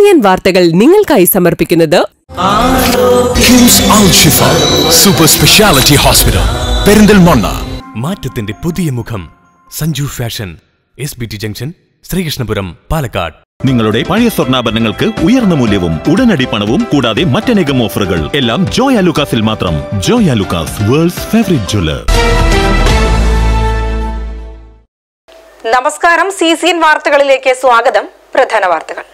N വാർത്തകൾ നിങ്ങൾക്കായി സമർപ്പിക്കുന്നത് KIMS Al Shifa super speciality hospital Perinthalmanna മാറ്റത്തിന്റെ പുതിയ മുഖം Sanju fashion S B T junction Sreekrishnapuram Palakkad നിങ്ങളുടെ പഴയ സ്വർണ്ണാഭരണങ്ങൾക്ക് ഉയർന്ന മൂല്യവും ഉടനടി പണവും കൂടാതെ മറ്റനേകം ഓഫറുകൾ എല്ലാം ജോയ ലുക്കാസിൽ മാത്രം Joyalukkas world's favourite jeweller നമസ്കാരം സി സി എൻ വാർത്തകളിലേക്ക് സ്വാഗതം പ്രധാന വാർത്തകൾ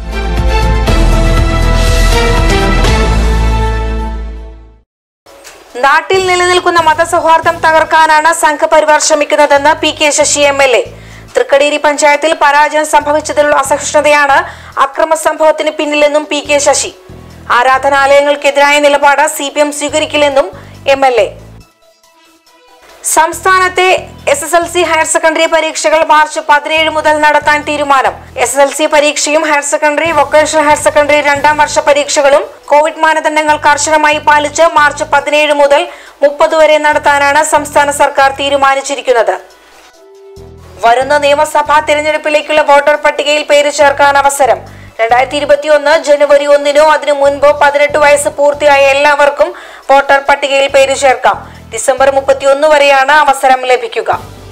നാട്ടിൽ നിലനിൽക്കുന്ന മതസൗഹാർദ്ദം തകർക്കാനാണ് സംഘപരിവാർ ശ്രമിക്കുന്നതെന്ന് P K Sasi M L A Thrikkadeeri പഞ്ചായത്തിൽ പരാജയം സംഭവിച്ചതിലുള്ള അസഹിഷ്ണുതയാണ് അക്രമ സംഭവത്തിന് പിന്നിലെന്നും പി കെ ശശി ആരാധനാലയങ്ങൾക്കെതിരായ നിലപാട് സി പി എം സ്വീകരിക്കില്ലെന്നും എം എൽ എ സംസ്ഥാനത്തെ S S L C higher secondary പരീക്ഷകൾ മാർച്ച് പതിനേഴ് മുതൽ നടത്താൻ തീരുമാനം എസ് എസ് എൽ സി പരീക്ഷയും higher secondary vocational higher secondary രണ്ടാം വർഷ പരീക്ഷകളും കോവിഡ് മാനദണ്ഡങ്ങൾ കർശനമായി പാലിച്ച് മാർച്ച് പതിനേഴ് മുതൽ മുപ്പത് വരെ നടത്താനാണ് സംസ്ഥാന സർക്കാർ തീരുമാനിച്ചിരിക്കുന്നത് വരുന്ന നിയമസഭാ തിരഞ്ഞെടുപ്പിലേക്കുള്ള വോട്ടർ പട്ടികയിൽ പേര് ചേർക്കാൻ അവസരം രണ്ടായിരത്തി ഇരുപത്തിയൊന്ന് ജനുവരി ഒന്നിനോ അതിനു മുൻപോ പതിനെട്ട് വയസ്സ് പൂർത്തിയായ എല്ലാവർക്കും വോട്ടർ പട്ടികയിൽ പേര് ചേർക്കാം ഡിസംബർ മുപ്പത്തിയൊന്ന് വരെയാണ് അവസരം ലഭിക്കുക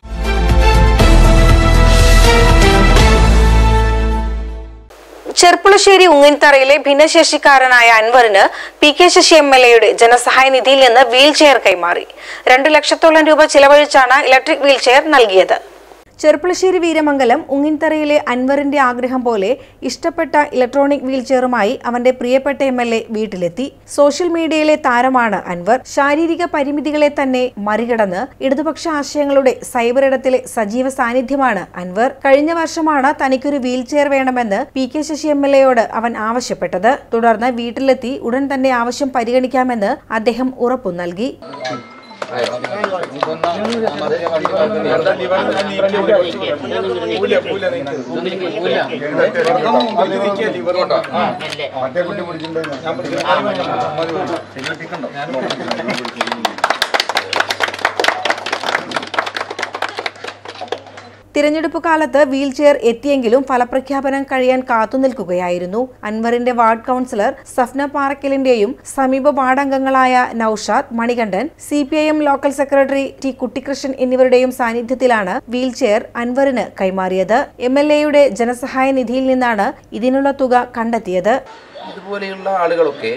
ചെർപ്പുളശ്ശേരി ഉങ്ങിൻതറയിലെ ഭിന്നശേഷിക്കാരനായ അൻവറിന് P K Sasi M L എയുടെ ജനസഹായ നിധിയിൽ നിന്ന് വീൽ ചെയർ കൈമാറി രണ്ടു ലക്ഷത്തോളം രൂപ ചിലവഴിച്ചാണ് ഇലക്ട്രിക് വീൽ ചെയർ നൽകിയത് ചെർപ്പുളശ്ശേരി വീരമംഗലം ഉങ്ങിൻതറയിലെ അൻവറിന്റെ ആഗ്രഹം പോലെ ഇഷ്ടപ്പെട്ട ഇലക്ട്രോണിക് വീൽ ചെയറുമായി അവന്റെ പ്രിയപ്പെട്ട എം എൽ എ വീട്ടിലെത്തി സോഷ്യൽ മീഡിയയിലെ താരമാണ് അൻവർ ശാരീരിക പരിമിതികളെ തന്നെ മറികടന്ന് ഇടതുപക്ഷ ആശയങ്ങളുടെ സൈബർ ഇടത്തിലെ സജീവ സാന്നിധ്യമാണ് അൻവർ കഴിഞ്ഞ വർഷമാണ് തനിക്കൊരു വീൽ ചെയർ വേണമെന്ന് P K Sasi M L എയോട് അവൻ ആവശ്യപ്പെട്ടത് തുടർന്ന് വീട്ടിലെത്തി ഉടൻ തന്നെ ആവശ്യം പരിഗണിക്കാമെന്ന് അദ്ദേഹം ഉറപ്പു നൽകി തിരഞ്ഞെടുപ്പ് കാലത്ത് വീൽ ചെയർ എത്തിയെങ്കിലും ഫലപ്രഖ്യാപനം കഴിയാൻ കാത്തുനിൽക്കുകയായിരുന്നു അൻവറിന്റെ വാർഡ് കൗൺസിലർ സഫ്ന പാറക്കലിന്റെയും സമീപ വാർഡംഗങ്ങളായ Noushad Manikandan C P I M local secretary T Kuttikrishnan എന്നിവരുടെയും സാന്നിധ്യത്തിലാണ് വീൽ ചെയർ അൻവറിന് കൈമാറിയത് എം എൽ എയുടെ ജനസഹായ നിധിയിൽ നിന്നാണ് ഇതിനുള്ള തുക കണ്ടെത്തിയത് ഇതുപോലെയുള്ള ആളുകളൊക്കെ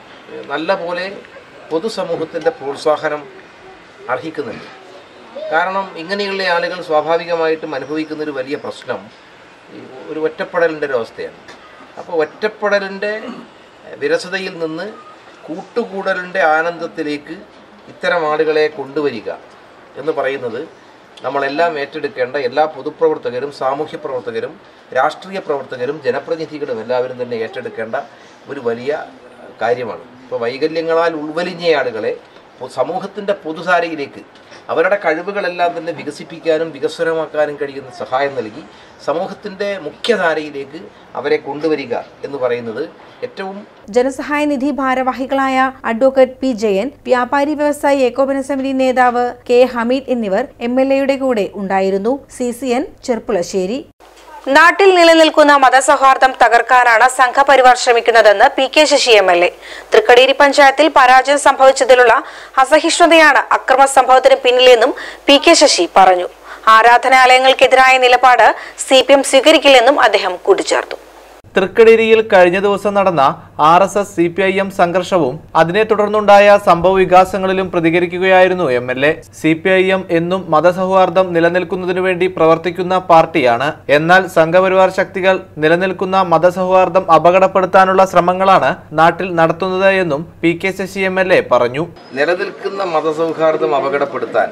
നല്ല പോലെ പൊതുസമൂഹത്തിൻ്റെ പ്രോത്സാഹനം അർഹിക്കുന്നുണ്ട് കാരണം ഇങ്ങനെയുള്ള ആളുകൾ സ്വാഭാവികമായിട്ടും അനുഭവിക്കുന്ന ഒരു വലിയ പ്രശ്നം ഈ ഒരു ഒറ്റപ്പെടലിൻ്റെ ഒരു അവസ്ഥയാണ് അപ്പോൾ ഒറ്റപ്പെടലിൻ്റെ വിരസതയിൽ നിന്ന് കൂട്ടുകൂടലിൻ്റെ ആനന്ദത്തിലേക്ക് ഇത്തരം ആളുകളെ കൊണ്ടുവരിക എന്ന് പറയുന്നത് നമ്മളെല്ലാം ഏറ്റെടുക്കേണ്ട എല്ലാ പൊതുപ്രവർത്തകരും സാമൂഹ്യ പ്രവർത്തകരും രാഷ്ട്രീയ പ്രവർത്തകരും ജനപ്രതിനിധികളും എല്ലാവരും തന്നെ ഏറ്റെടുക്കേണ്ട ഒരു വലിയ കാര്യമാണ് ഇപ്പോൾ വൈകല്യങ്ങളാൽ ഉൾവലിഞ്ഞ ആളുകളെ പൊ- സമൂഹത്തിൻ്റെ പൊതുധാരയിലേക്ക് അവരുടെ കഴിവുകളെല്ലാം തന്നെ വികസിപ്പിക്കാനും വികസനമാക്കാനും കഴിയുന്ന സഹായം നൽകി സമൂഹത്തിൻ്റെ മുഖ്യധാരയിലേക്ക് അവരെ കൊണ്ടുവരിക എന്ന് പറയുന്നത് ഏറ്റവും ജനസഹായ നിധി ഭാരവാഹികളായ അഡ്വക്കേറ്റ് പി ജയൻ വ്യാപാരി വ്യവസായി ഏകോപന സമിതി നേതാവ് കെ ഹമീദ് എന്നിവർ എം എൽ എയുടെ കൂടെ ഉണ്ടായിരുന്നു സി സി എൻ ചെർപ്പുളശ്ശേരി നാട്ടിൽ നിലനിൽക്കുന്ന മതസൗഹാർദ്ദം തകർക്കാനാണ് സംഘപരിവാർ ശ്രമിക്കുന്നതെന്ന് P K Sasi M L A Thrikkadeeri പഞ്ചായത്തിൽ പരാജയം സംഭവിച്ചതിലുള്ള അസഹിഷ്ണുതയാണ് അക്രമ സംഭവത്തിന് പിന്നിലെന്നും പി കെ ശശി പറഞ്ഞു ആരാധനാലയങ്ങൾക്കെതിരായ നിലപാട് സി പി എം സ്വീകരിക്കില്ലെന്നും അദ്ദേഹം കൂട്ടിച്ചേർത്തു തൃക്കടേരിയിൽ കഴിഞ്ഞ ദിവസം നടന്ന R S S C P I M സംഘർഷവും അതിനെ തുടർന്നുണ്ടായ സംഭവ വികാസങ്ങളിലും പ്രതികരിക്കുകയായിരുന്നു M L A C P I M എന്നും മതസൗഹാർദ്ദം നിലനിൽക്കുന്നതിനു വേണ്ടി പ്രവർത്തിക്കുന്ന പാർട്ടിയാണ് എന്നാൽ സംഘപരിവാർ ശക്തികൾ നിലനിൽക്കുന്ന മതസൗഹാർദ്ദം അപകടപ്പെടുത്താനുള്ള ശ്രമങ്ങളാണ് നാട്ടിൽ നടത്തുന്നത് എന്നും P K Sasi M L A പറഞ്ഞു നിലനിൽക്കുന്ന മതസൗഹാർദ്ദം അപകടപ്പെടുത്താൻ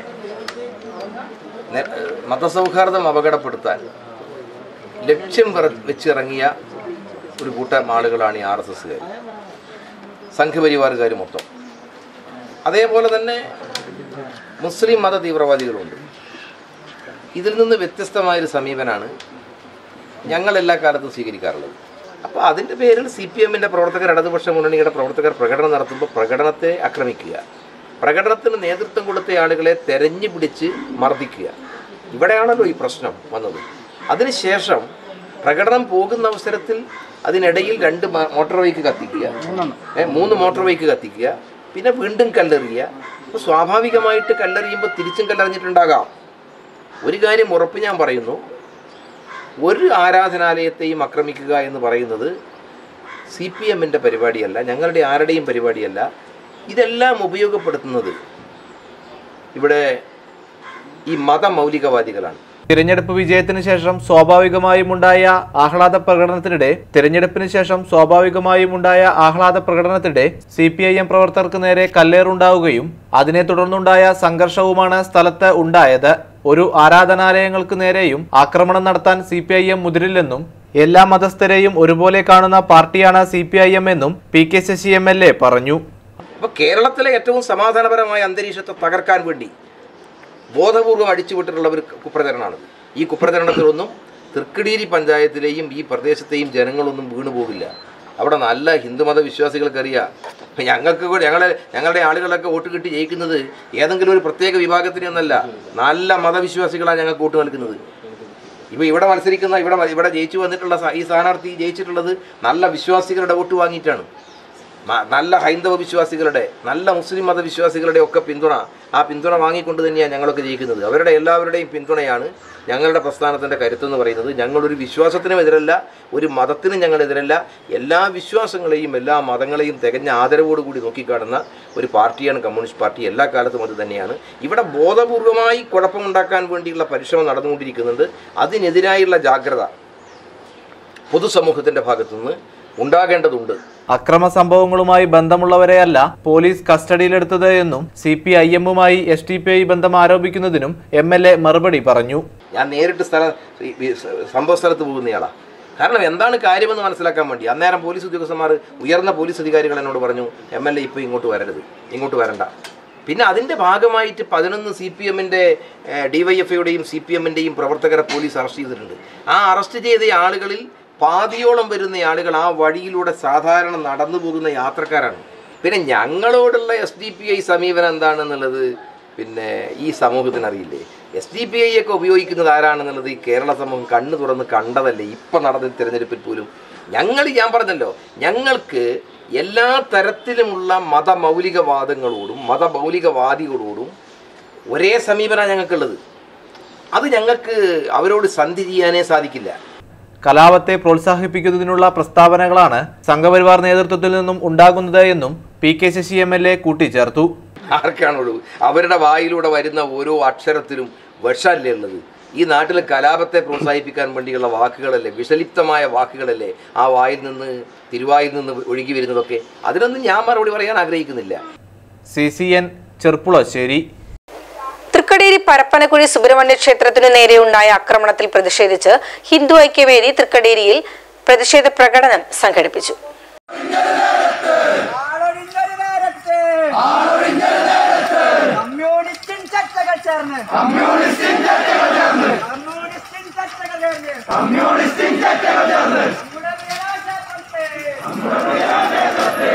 നെ- മതസൗഹാർദ്ദം അപകടപ്പെടുത്താൻ ലക്ഷ്യം വെറ- വെച്ചിറങ്ങിയ ഒരു കൂട്ടം ആളുകളാണ് ഈ ആർ എസ് എസ്സുകാർ സംഘപരിവാറുകാർ മൊത്തം അതേപോലെ തന്നെ മുസ്ലിം മത തീവ്രവാദികളുണ്ട് ഇതിൽ നിന്ന് വ്യത്യസ്തമായൊരു സമീപനാണ് ഞങ്ങൾ എല്ലാ കാലത്തും സ്വീകരിക്കാറുള്ളത് അപ്പോൾ അതിൻ്റെ പേരിൽ സി പി എമ്മിൻ്റെ പ്രവർത്തകർ ഇടതുപക്ഷ മുന്നണിയുടെ പ്രവർത്തകർ പ്രകടനം നടത്തുമ്പോൾ പ്രകടനത്തെ ആക്രമിക്കുക പ്രകടനത്തിന് നേതൃത്വം കൊടുത്ത ആളുകളെ തെരഞ്ഞു പിടിച്ച് മർദ്ദിക്കുക ഇവിടെയാണല്ലോ ഈ പ്രശ്നം വന്നത് അതിനുശേഷം പ്രകടനം പോകുന്ന അവസരത്തിൽ അതിനിടയിൽ രണ്ട് മ- മോട്ടോർ ബൈക്ക് കത്തിക്കുക ഏ, മൂന്ന് മോട്ടോർ ബൈക്ക് കത്തിക്കുക പിന്നെ വീണ്ടും കല്ലെറിയുക അപ്പോൾ സ്വാഭാവികമായിട്ട് കല്ലെറിയുമ്പോൾ തിരിച്ചും കല്ലെറിഞ്ഞിട്ടുണ്ടാകാം ഒരു കാര്യം ഉറപ്പ് ഞാൻ പറയുന്നു ഒരു ആരാധനാലയത്തെയും ആക്രമിക്കുക എന്ന് പറയുന്നത് സി പി എമ്മിൻ്റെ പരിപാടിയല്ല ഞങ്ങളുടെ ആരുടെയും പരിപാടിയല്ല ഇതെല്ലാം ഉപയോഗപ്പെടുത്തുന്നത് ഇവിടെ ഈ മതമൗലികവാദികളാണ് തിരഞ്ഞെടുപ്പ് വിജയത്തിന് ശേഷം സ്വാഭാവികമായും ഉണ്ടായ ആഹ്ലാദ പ്രകടനത്തിനിടെ തിരഞ്ഞെടുപ്പിന് ശേഷം സ്വാഭാവികമായും ഉണ്ടായ ആഹ്ലാദ പ്രകടനത്തിനിടെ സി പി ഐ എം പ്രവർത്തകർക്ക് നേരെ കല്ലേറുണ്ടാവുകയും അതിനെ തുടർന്നുണ്ടായ സംഘർഷവുമാണ് സ്ഥലത്ത് ഉണ്ടായത് ഒരു ആരാധനാലയങ്ങൾക്ക് നേരെയും ആക്രമണം നടത്താൻ സി പി ഐ എം മുതിരില്ലെന്നും എല്ലാ മതസ്ഥരെയും ഒരുപോലെ കാണുന്ന പാർട്ടിയാണ് സി പി ഐ എം എന്നും P K Sasi M L A പറഞ്ഞു അപ്പോൾ കേരളത്തിലെ ഏറ്റവും സമാധാനപരമായ അന്തരീക്ഷത്തെ തകർക്കാൻ വേണ്ടി ബോധപൂർവം അടിച്ചുവിട്ടിട്ടുള്ള ഒരു കുപ്രചരണമാണ് ഈ കുപ്രചരണത്തിലൊന്നും തൃക്കടീരി പഞ്ചായത്തിലെയും ഈ പ്രദേശത്തെയും ജനങ്ങളൊന്നും വീണു പോകില്ല അവിടെ നല്ല ഹിന്ദുമത വിശ്വാസികൾക്കറിയാം ഇപ്പം ഞങ്ങൾക്ക് കൂടെ ഞങ്ങളെ ഞങ്ങളുടെ ആളുകളൊക്കെ വോട്ട് കിട്ടി ജയിക്കുന്നത് ഏതെങ്കിലും ഒരു പ്രത്യേക വിഭാഗത്തിന് ഒന്നല്ല നല്ല മതവിശ്വാസികളാണ് ഞങ്ങൾക്ക് വോട്ട് നൽകുന്നത് ഇപ്പോൾ ഇവിടെ മത്സരിക്കുന്ന ഇവിടെ ഇവിടെ ജയിച്ചു വന്നിട്ടുള്ള സ- ഈ സ്ഥാനാർത്ഥി ജയിച്ചിട്ടുള്ളത് നല്ല വിശ്വാസികളുടെ വോട്ട് വാങ്ങിയിട്ടാണ് മ- നല്ല ഹൈന്ദവ വിശ്വാസികളുടെ നല്ല മുസ്ലിം മത വിശ്വാസികളുടെ ഒക്കെ പിന്തുണ ആ പിന്തുണ വാങ്ങിക്കൊണ്ട് തന്നെയാണ് ഞങ്ങളൊക്കെ ജയിക്കുന്നത് അവരുടെ എല്ലാവരുടെയും പിന്തുണയാണ് ഞങ്ങളുടെ പ്രസ്ഥാനത്തിൻ്റെ കരുത്തെന്ന് പറയുന്നത് ഞങ്ങളൊരു വിശ്വാസത്തിനും എതിരല്ല ഒരു മതത്തിനും ഞങ്ങളെതിരല്ല എല്ലാ വിശ്വാസങ്ങളെയും എല്ലാ മതങ്ങളെയും തികഞ്ഞ ആദരവോടുകൂടി നോക്കിക്കാണുന്ന ഒരു പാർട്ടിയാണ് കമ്മ്യൂണിസ്റ്റ് പാർട്ടി എല്ലാ കാലത്തും അത് തന്നെയാണ് ഇവിടെ ബോധപൂർവമായി കുഴപ്പമുണ്ടാക്കാൻ വേണ്ടിയുള്ള പരിശ്രമം നടന്നുകൊണ്ടിരിക്കുന്നുണ്ട് അതിനെതിരായുള്ള ജാഗ്രത പൊതുസമൂഹത്തിൻ്റെ ഭാഗത്തുനിന്ന് ഉണ്ടാകേണ്ടതുണ്ട് അക്രമ സംഭവങ്ങളുമായി ബന്ധമുള്ളവരെയല്ല പോലീസ് കസ്റ്റഡിയിലെടുത്തത് എന്നും സി പി ഐ എമ്മുമായി എസ് ടി പി ഐ ബന്ധം ആരോപിക്കുന്നതിനും എം എൽ എ മറുപടി പറഞ്ഞു ഞാൻ നേരിട്ട് സ്ഥല ഈ- ഈ സംഭവ സ്ഥലത്ത് പോകുന്നയാളാ കാരണം എന്താണ് കാര്യമെന്ന് മനസ്സിലാക്കാൻ വേണ്ടി അന്നേരം പോലീസ് ഉദ്യോഗസ്ഥന്മാർ ഉയർന്ന പോലീസ് അധികാരികൾ എന്നോട് പറഞ്ഞു എം എൽ എ ഇപ്പോൾ ഇങ്ങോട്ട് വരരുത് ഇങ്ങോട്ട് വരണ്ട പിന്നെ അതിൻ്റെ ഭാഗമായിട്ട് പതിനൊന്ന് സി പി എമ്മിൻ്റെ ഡി വൈ എഫ് ഐയുടെയും സി പി എമ്മിൻ്റെയും പ്രവർത്തകരെ പോലീസ് അറസ്റ്റ് ചെയ്തിട്ടുണ്ട് ആ അറസ്റ്റ് ചെയ്ത ആളുകളിൽ പാതിയോളം വരുന്ന ആളുകൾ ആ വഴിയിലൂടെ സാധാരണ നടന്നു പോകുന്ന യാത്രക്കാരാണ് പിന്നെ ഞങ്ങളോടുള്ള എസ് ഡി പി ഐ സമീപനം എന്താണെന്നുള്ളത് പിന്നെ ഈ സമൂഹത്തിന് അറിയില്ലേ എസ് ഡി പി ഐ ഒക്കെ ഉപയോഗിക്കുന്നത് ആരാണെന്നുള്ളത് ഈ കേരള സമൂഹം കണ്ണു തുറന്ന് കണ്ടതല്ലേ ഇപ്പം നടന്ന തിരഞ്ഞെടുപ്പിൽ പോലും ഞങ്ങൾ ഞാൻ പറഞ്ഞല്ലോ ഞങ്ങൾക്ക് എല്ലാ തരത്തിലുമുള്ള മതമൗലികവാദങ്ങളോടും മതമൗലികവാദികളോടും ഒരേ സമീപനമാണ് ഞങ്ങൾക്കുള്ളത് അത് ഞങ്ങൾക്ക് അവരോട് സന്ധി ചെയ്യാനേ സാധിക്കില്ല കലാപത്തെ പ്രോത്സാഹിപ്പിക്കുന്നതിനുള്ള പ്രസ്താവനകളാണ് സംഘപരിവാർ നേതൃത്വത്തിൽ നിന്നും ഉണ്ടാകുന്നത് എന്നും P K Sasi M L A കൂട്ടിച്ചേർത്തു ആർക്കാണ് ഒഴിവ് അവരുടെ വായിലൂടെ വരുന്ന ഓരോ അക്ഷരത്തിലും വിഷമല്ലേ ഉള്ളത് ഈ നാട്ടിലെ കലാപത്തെ പ്രോത്സാഹിപ്പിക്കാൻ വേണ്ടിയുള്ള വാക്കുകളല്ലേ വിഷലിപ്തമായ വാക്കുകളല്ലേ ആ വായിൽ നിന്ന് തിരുവായിൽ നിന്ന് ഒഴുകി വരുന്നതൊക്കെ അതിനൊന്നും ഞാൻ മറുപടി പറയാൻ ആഗ്രഹിക്കുന്നില്ല C C N Cherpulassery Thrikkadeeri Parappanakuzhi Subramanya ക്ഷേത്രത്തിനു നേരെയുണ്ടായ ആക്രമണത്തിൽ പ്രതിഷേധിച്ച് ഹിന്ദു ഐക്യവേദി തൃക്കടേരിയിൽ പ്രതിഷേധ പ്രകടനം സംഘടിപ്പിച്ചു കമ്മ്യൂണിസ്റ്റിൻ ചർച്ചകൾ ചേർന്ന് കമ്മ്യൂണിസ്റ്റിൻ ചർച്ചകൾ ചേർന്ന് കമ്മ്യൂണിസ്റ്റിൻ ചർച്ചകൾ ചേർന്ന് കമ്മ്യൂണിസ്റ്റിൻ ചർച്ചകൾ ചേർന്ന് നമ്മുടെ വിരാശത്തെ നമ്മുടെ വിരാശത്തെ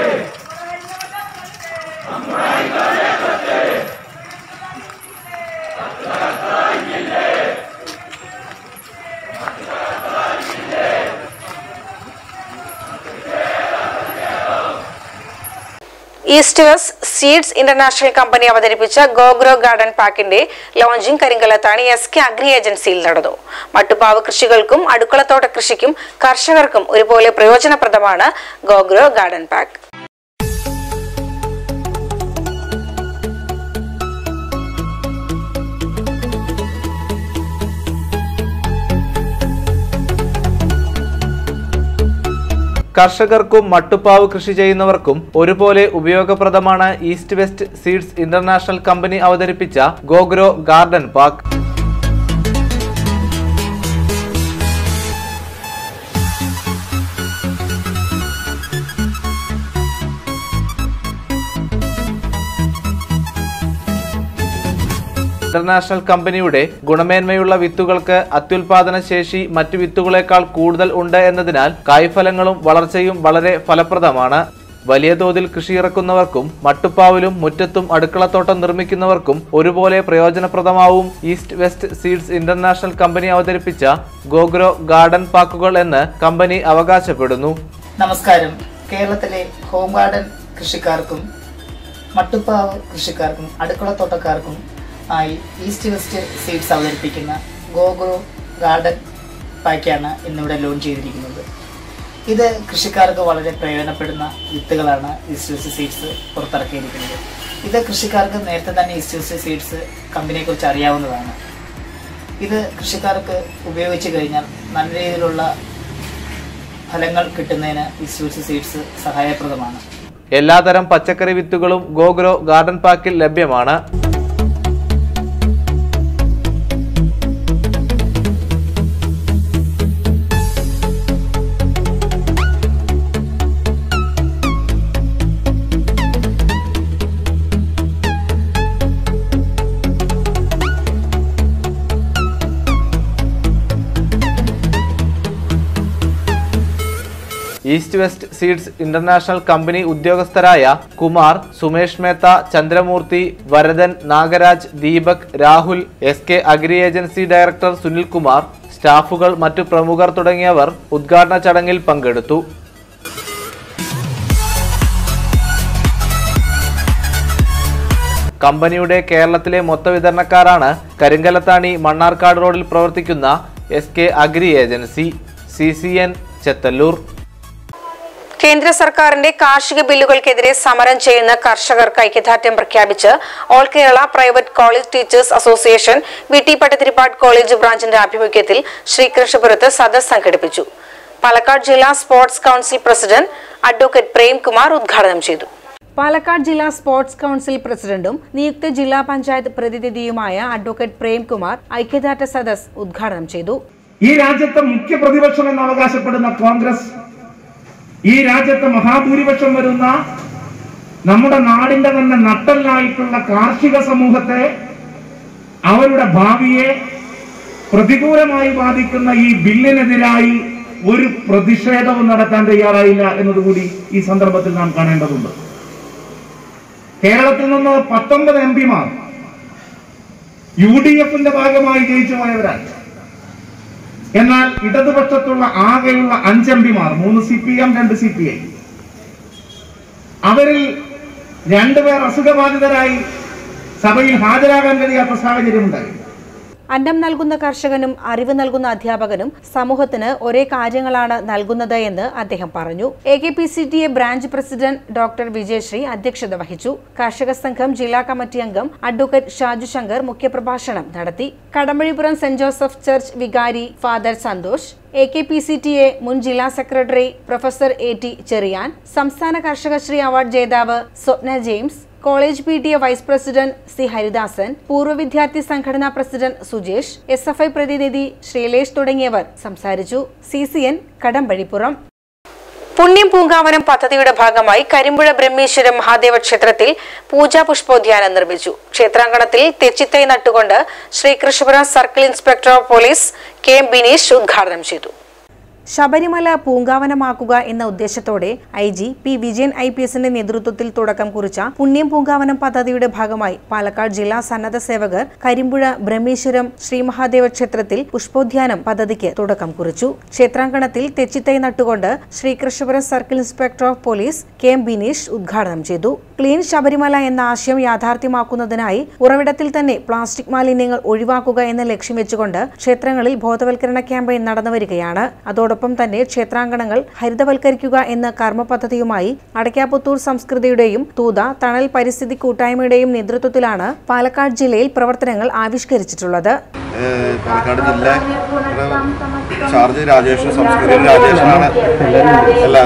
east west seeds international company അവതരിപ്പിച്ച ഗോഗ്രോ ഗാർഡൻ പാക്കിന്റെ ലോഞ്ചിംഗ് കരിങ്കലത്താണ് എസ് കെ അഗ്രി ഏജൻസിയിൽ നടന്നു മട്ടുപാവ് കൃഷികൾക്കും അടുക്കളത്തോട്ട കൃഷിക്കും കർഷകർക്കും ഒരുപോലെ പ്രയോജനപ്രദമാണ് ഗോഗ്രോ ഗാർഡൻ പാക്ക് കർഷകർക്കും മട്ടുപ്പാവ് കൃഷി ചെയ്യുന്നവർക്കും ഒരുപോലെ ഉപയോഗപ്രദമാണ് east west seeds international company അവതരിപ്പിച്ച ഗോഗ്രോ ഗാർഡൻ പാർക്ക് ഇന്റർനാഷണൽ കമ്പനിയുടെ ഗുണമേന്മയുള്ള വിത്തുകൾക്ക് അത്യുൽപാദന ശേഷി മറ്റു വിത്തുകളേക്കാൾ കൂടുതൽ ഉണ്ട് എന്നതിനാൽ കായ്ഫലങ്ങളും വളർച്ചയും വളരെ ഫലപ്രദമാണ് വലിയ തോതിൽ കൃഷി ഇറക്കുന്നവർക്കും മട്ടുപ്പാവിലും മുറ്റത്തും അടുക്കളത്തോട്ടം നിർമ്മിക്കുന്നവർക്കും ഒരുപോലെ പ്രയോജനപ്രദമാവും east west seeds international company അവതരിപ്പിച്ച ഗോഗ്രോ ഗാർഡൻ പാക്കുകൾ എന്ന് കമ്പനി അവകാശപ്പെടുന്നു നമസ്കാരം കേരളത്തിലെ ഹോം ഗാർഡൻ കൃഷിക്കാർക്കും മട്ടുപ്പാവ് കൃഷിക്കാർക്കും അടുക്കളത്തോട്ടക്കാർക്കും ആയി ഈസ്റ്റ് വെസ്റ്റ് സീഡ്സ് അവതരിപ്പിക്കുന്ന ഗോഗ്രോ ഗാർഡൻ പാക്കാണ് ഇന്നിവിടെ ലോഞ്ച് ചെയ്തിരിക്കുന്നത് ഇത് കൃഷിക്കാർക്ക് വളരെ പ്രയോജനപ്പെടുന്ന വിത്തുകളാണ് ഈസ്റ്റ് വെസ്റ്റ് സീഡ്സ് പുറത്തിറക്കിയിരിക്കുന്നത് ഇത് കൃഷിക്കാർക്ക് നേരത്തെ തന്നെ ഈസ്റ്റ് വെസ്റ്റ് സീഡ്സ് കമ്പനിയെക്കുറിച്ച് അറിയാവുന്നതാണ് ഇത് കൃഷിക്കാർക്ക് ഉപയോഗിച്ച് കഴിഞ്ഞാൽ നല്ല രീതിയിലുള്ള ഫലങ്ങൾ കിട്ടുന്നതിന് ഈസ്റ്റ് വെസ്റ്റ് സീഡ്സ് സഹായപ്രദമാണ് എല്ലാതരം പച്ചക്കറി വിത്തുകളും ഗോഗ്രോ ഗാർഡൻ പാക്കിൽ ലഭ്യമാണ് east west seeds international company ഉദ്യോഗസ്ഥരായ Kumar Sumesh Metha Chandramoorthy Varadan Nagaraj Deepak Rahul S K agri agency director Sunil Kumar staffs മറ്റു പ്രമുഖർ തുടങ്ങിയവർ ഉദ്ഘാടന ചടങ്ങിൽ പങ്കെടുത്തു കമ്പനിയുടെ കേരളത്തിലെ മൊത്ത വിതരണക്കാരാണ് കരിങ്കലത്താണി മണ്ണാർക്കാട് റോഡിൽ പ്രവർത്തിക്കുന്ന S K agri agency C C N Chethallur കേന്ദ്ര സർക്കാരിന്റെ കാർഷിക ബില്ലുകൾക്കെതിരെ സമരം ചെയ്യുന്ന കർഷകർക്ക് ഐക്യദാർഢ്യം പ്രഖ്യാപിച്ച് all Kerala private college teachers association V T Pattathiripad college ബ്രാഞ്ചിന്റെ ആഭിമുഖ്യത്തിൽ ശ്രീകൃഷ്ണപുരത്ത് സദസ് സംഘടിപ്പിച്ചു പാലക്കാട് ജില്ലാ sports council president advocate Premkumar ഉദ്ഘാടനം ചെയ്തു പാലക്കാട് ജില്ലാ സ്പോർട്സ് കൌൺസിൽ പ്രസിഡന്റും നിയുക്ത ജില്ലാ പഞ്ചായത്ത് പ്രതിനിധിയുമായ അഡ്വക്കേറ്റ് പ്രേംകുമാർ ഐക്യദാർഢ്യ സദസ് ഉദ്ഘാടനം ചെയ്തു ഈ രാജ്യത്തെ മുഖ്യ പ്രതിപക്ഷം എന്ന് അവകാശപ്പെടുന്ന കോൺഗ്രസ് ഈ രാജ്യത്തെ മഹാഭൂരിപക്ഷം വരുന്ന നമ്മുടെ നാടിന്റെ തന്നെ നട്ടല്ലായിട്ടുള്ള കാർഷിക സമൂഹത്തെ അവരുടെ ഭാവിയെ പ്രതികൂലമായി ബാധിക്കുന്ന ഈ ബില്ലിനെതിരായി ഒരു പ്രതിഷേധവും നടത്താൻ തയ്യാറായില്ല എന്നതുകൂടി ഈ സന്ദർഭത്തിൽ നാം കാണേണ്ടതുണ്ട് കേരളത്തിൽ നിന്ന് പത്തൊമ്പത് എം പിമാർ യു ഡി എഫിന്റെ ഭാഗമായി ജയിച്ചു പോയവരാണ് എന്നാൽ ഇടതുപക്ഷത്തുള്ള ആകെയുള്ള അഞ്ച് എം പിമാർ മൂന്ന് സി പി എം രണ്ട് സി പി ഐ അവരിൽ രണ്ടുപേർ അസുഖബാധിതരായി സഭയിൽ ഹാജരാകാൻ കഴിയാത്ത സാഹചര്യമുണ്ടായി അന്നം നൽകുന്ന കർഷകനും അറിവ് നൽകുന്ന അധ്യാപകനും സമൂഹത്തിന് ഒരേ കാര്യങ്ങളാണ് നൽകുന്നത് എന്ന് അദ്ദേഹം പറഞ്ഞു A K P C T A branch president doctor Vijayasree അധ്യക്ഷത വഹിച്ചു കർഷക സംഘം ജില്ലാ കമ്മിറ്റി അംഗം അഡ്വക്കേറ്റ് ഷാജു ശങ്കർ മുഖ്യപ്രഭാഷണം നടത്തി കടമ്പഴിപുരം സെന്റ് ജോസഫ് ചർച്ച് വികാരി father Santhosh A K P C T A മുൻ ജില്ലാ സെക്രട്ടറി പ്രൊഫസർ എ ടി ചെറിയാൻ സംസ്ഥാന കർഷകശ്രീ അവാർഡ് ജേതാവ് Swapna James college P T A vice president C Haridasan പൂർവ്വ വിദ്യാർത്ഥി സംഘടനാ president Sujesh S F I പ്രതിനിധി ശ്രീലേഷ് തുടങ്ങിയവർ സംസാരിച്ചു സി സി എൻ കടമ്പഴിപ്പുറം പുണ്യം പൂങ്കാവനം പദ്ധതിയുടെ ഭാഗമായി കരിമ്പുഴ ബ്രഹ്മേശ്വരം മഹാദേവ ക്ഷേത്രത്തിൽ പൂജാ പുഷ്പോദ്യാനം നിർമ്മിച്ചു ക്ഷേത്രാങ്കണത്തിൽ തെച്ചിത്തൈ നട്ടുകൊണ്ട് Sreekrishnapuram circle inspector of police K M Bineesh ഉദ്ഘാടനം ചെയ്തു ശബരിമല പൂങ്കാവനമാക്കുക എന്ന ഉദ്ദേശത്തോടെ I G P Vijayan I P എസിന്റെ നേതൃത്വത്തിൽ തുടക്കം കുറിച്ച പുണ്യം പൂങ്കാവനം പദ്ധതിയുടെ ഭാഗമായി പാലക്കാട് ജില്ലാ സന്നദ്ധ സേവകർ കരിമ്പുഴ ബ്രഹ്മേശ്വരം ശ്രീ മഹാദേവ ക്ഷേത്രത്തിൽ പുഷ്പോദ്യാനം പദ്ധതിക്ക് തുടക്കം കുറിച്ചു ക്ഷേത്രാങ്കണത്തിൽ തെച്ചിത്തൈ നട്ടുകൊണ്ട് Sreekrishnapuram circle inspector of police K M Bineesh ഉദ്ഘാടനം ചെയ്തു ക്ലീൻ ശബരിമല എന്ന ആശയം യാഥാർത്ഥ്യമാക്കുന്നതിനായി ഉറവിടത്തിൽ തന്നെ പ്ലാസ്റ്റിക് മാലിന്യങ്ങൾ ഒഴിവാക്കുക എന്ന ലക്ഷ്യം വെച്ചുകൊണ്ട് ക്ഷേത്രങ്ങളിൽ ബോധവൽക്കരണ ക്യാമ്പയിൻ നടന്നുവരികയാണ് അതോടൊപ്പം തന്നെ ക്ഷേത്രാങ്കണങ്ങൾ ഹരിതവൽക്കരിക്കുക എന്ന കർമ്മ പദ്ധതിയുമായി അടയ്ക്കാപുത്തൂർ സംസ്കൃതിയുടെയും തൂത തണൽ പരിസ്ഥിതി കൂട്ടായ്മയുടെയും നേതൃത്വത്തിലാണ് പാലക്കാട് ജില്ലയിൽ പ്രവർത്തനങ്ങൾ ആവിഷ്കരിച്ചിട്ടുള്ളത് ഏഹ് പാലക്കാട് ജില്ല ചാർജ് രാജേഷ് സംസ്കൃതി രാജേഷാണ് അല്ല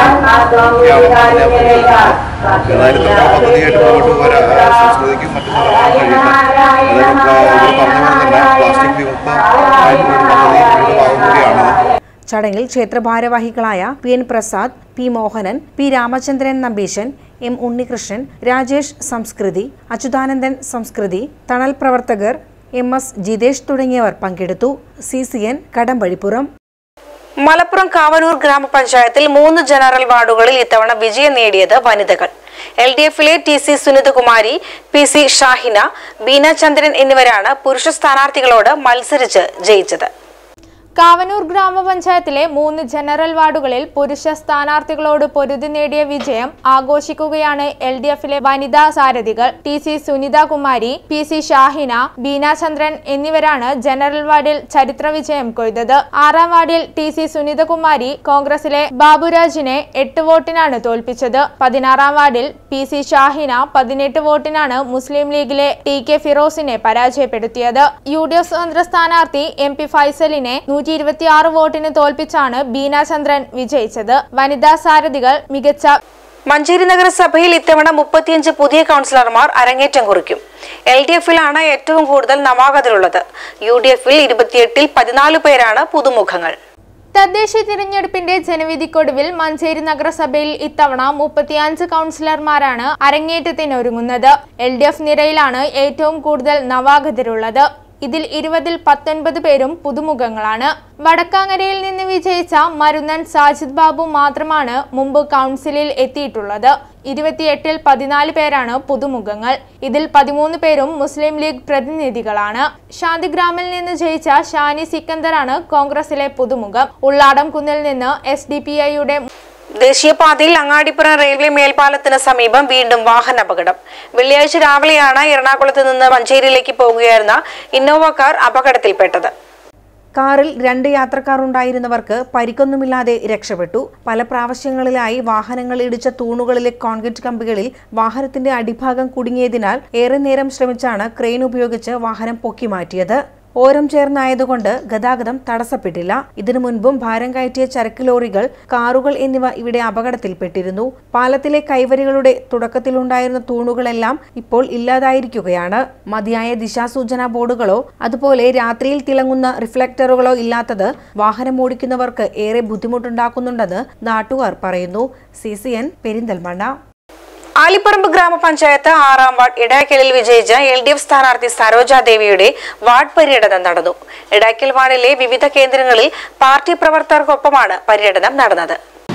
സംസ്കൃതി ഏതായാലും ഇത്ര പദ്ധതിയായിട്ട് മുന്നോട്ട് പോരാ സംസ്കൃതിക്കും മറ്റു സ്ഥലങ്ങളും കഴിയട്ടെ അതായത് ഇവർ പറഞ്ഞ പോലെ തന്നെ പ്ലാസ്റ്റിക് വിമുക്തമായിട്ടുള്ള ഒരു പദ്ധതി ഇതിന്റെ ഭാഗം കൂടിയാണിത് ചടങ്ങിൽ ക്ഷേത്ര ഭാരവാഹികളായ P N Prasad P Mohanan P Ramachandran Nambeesan M Unnikrishnan Rajesh Samskriti Achuthanandan Samskriti Thanal പ്രവർത്തകർ എം എസ് ജിതേഷ് തുടങ്ങിയവർ പങ്കെടുത്തു C C N Kadampazhipuram Malappuram Kavanoor ഗ്രാമപഞ്ചായത്തിൽ മൂന്ന് ജനറൽ വാർഡുകളിൽ ഇത്തവണ വിജയം നേടിയത് വനിതകൾ എൽ ഡി എഫിലെ T C Sunithakumari P C Shahina Beena Chandran എന്നിവരാണ് പുരുഷ സ്ഥാനാർത്ഥികളോട് മത്സരിച്ച് ജയിച്ചത് കാവനൂർ ഗ്രാമപഞ്ചായത്തിലെ മൂന്ന് ജനറൽ വാർഡുകളിൽ പുരുഷ സ്ഥാനാർത്ഥികളോട് പൊരുതി നേടിയ വിജയം ആഘോഷിക്കുകയാണ് എൽ ഡി എഫിലെ വനിതാ സാരഥികൾ T C Sunitha Kumari P C Shahina Beenachandran എന്നിവരാണ് ജനറൽ വാർഡിൽ ചരിത്ര വിജയം കൊയ്തത് ആറാം വാർഡിൽ ടി സി സുനിതകുമാരി കോൺഗ്രസിലെ ബാബുരാജിനെ എട്ട് വോട്ടിനാണ് തോൽപ്പിച്ചത് പതിനാറാം വാർഡിൽ പി സി ഷാഹിന പതിനെട്ട് വോട്ടിനാണ് മുസ്ലിം ലീഗിലെ ടി കെ ഫിറോസിനെ പരാജയപ്പെടുത്തിയത് യു ഡി എഫ് സ്വതന്ത്ര സ്ഥാനാർത്ഥി എം പി ഫൈസലിനെ നൂറ്റി ഇരുപത്തിയാറ് വോട്ടിന് തോൽപ്പിച്ചാണ് ബീനാചന്ദ്രൻ വിജയിച്ചത് വനിതാ സാരഥികൾ മികച്ച മഞ്ചേരി നഗരസഭയിൽ ഇത്തവണ മുപ്പത്തിയഞ്ച് പുതിയ കൗൺസിലർമാർ അരങ്ങേറ്റം കുറിക്കും എൽ ഡി എഫിലാണ് ഏറ്റവും കൂടുതൽ നവാഗതരുള്ളത് യു ഡി എഫിൽ ഇരുപത്തിയെട്ടിൽ പതിനാല് പേരാണ് പുതുമുഖങ്ങൾ തദ്ദേശ തിരഞ്ഞെടുപ്പിന്റെ ജനവിധിക്കൊടുവിൽ മഞ്ചേരി നഗരസഭയിൽ ഇത്തവണ മുപ്പത്തിയഞ്ച് കൗൺസിലർമാരാണ് അരങ്ങേറ്റത്തിനൊരുങ്ങുന്നത് എൽ ഡി എഫ് നിരയിലാണ് ഏറ്റവും കൂടുതൽ നവാഗതരുള്ളത് ഇതിൽ ഇരുപതിൽ പത്തൊൻപത് പേരും പുതുമുഖങ്ങളാണ് വടക്കാങ്ങരയിൽ നിന്ന് വിജയിച്ച മരുന്നൻ സാജിദ് ബാബു മാത്രമാണ് മുമ്പ് കൗൺസിലിൽ എത്തിയിട്ടുള്ളത് ഇരുപത്തിയെട്ടിൽ പതിനാല് പേരാണ് പുതുമുഖങ്ങൾ ഇതിൽ പതിമൂന്ന് പേരും മുസ്ലിം ലീഗ് പ്രതിനിധികളാണ് ശാന്തിഗ്രാമിൽ നിന്ന് ജയിച്ച ഷാനി സിക്കന്ദറാണ് കോൺഗ്രസിലെ പുതുമുഖം ഉള്ളാടം കുന്നിൽ നിന്ന് എസ് ഡി പി ഐയുടെ ദേശീയപാതയിൽ അങ്ങാടിപ്പുറം റെയിൽവേ മേൽപ്പാലത്തിന് സമീപം വീണ്ടും വാഹനാപകടം വെള്ളിയാഴ്ച രാവിലെയാണ് എറണാകുളത്ത് നിന്ന് മഞ്ചേരിയിലേക്ക് പോകുകയായിരുന്ന ഇന്നോവ കാർ അപകടത്തിൽപ്പെട്ടത് കാറിൽ രണ്ട് യാത്രക്കാർ ഉണ്ടായിരുന്നവർക്ക് പരിക്കൊന്നുമില്ലാതെ രക്ഷപ്പെട്ടു പല പ്രാവശ്യങ്ങളിലായി വാഹനങ്ങൾ ഇടിച്ച തൂണുകളിലെ കോൺക്രീറ്റ് കമ്പികളിൽ വാഹനത്തിന്റെ അടിഭാഗം കുടുങ്ങിയതിനാൽ ഏറെ നേരം ശ്രമിച്ചാണ് ക്രെയിൻ ഉപയോഗിച്ച് വാഹനം പൊക്കി മാറ്റിയത് ഓരം ചേർന്നായതുകൊണ്ട് ഗതാഗതം തടസ്സപ്പെട്ടില്ല ഇതിനു മുൻപും ഭാരം കയറ്റിയ ചരക്ക് ലോറികൾ കാറുകൾ എന്നിവ ഇവിടെ അപകടത്തിൽപ്പെട്ടിരുന്നു പാലത്തിലെ കൈവരികളുടെ തുടക്കത്തിലുണ്ടായിരുന്ന തൂണുകളെല്ലാം ഇപ്പോൾ ഇല്ലാതായിരിക്കുകയാണ് മതിയായ ദിശാസൂചന ബോർഡുകളോ അതുപോലെ രാത്രിയിൽ തിളങ്ങുന്ന റിഫ്ലക്ടറുകളോ ഇല്ലാത്തത് വാഹനം ഓടിക്കുന്നവർക്ക് ഏറെ ബുദ്ധിമുട്ടുണ്ടാക്കുന്നുണ്ടെന്ന് നാട്ടുകാർ പറയുന്നു C C N Perinthalmanna Alipparamba ഗ്രാമപഞ്ചായത്ത് ആറാം വാർഡ് ഇടായ്ക്കലിൽ വിജയിച്ച എൽ ഡി എഫ് സ്ഥാനാർത്ഥി സരോജ ദേവിയുടെ വാർഡ് പര്യടനം നടന്നു ഇടായ്ക്കൽ വാർഡിലെ വിവിധ കേന്ദ്രങ്ങളിൽ പാർട്ടി പ്രവർത്തകർക്കൊപ്പമാണ് പര്യടനം നടന്നത്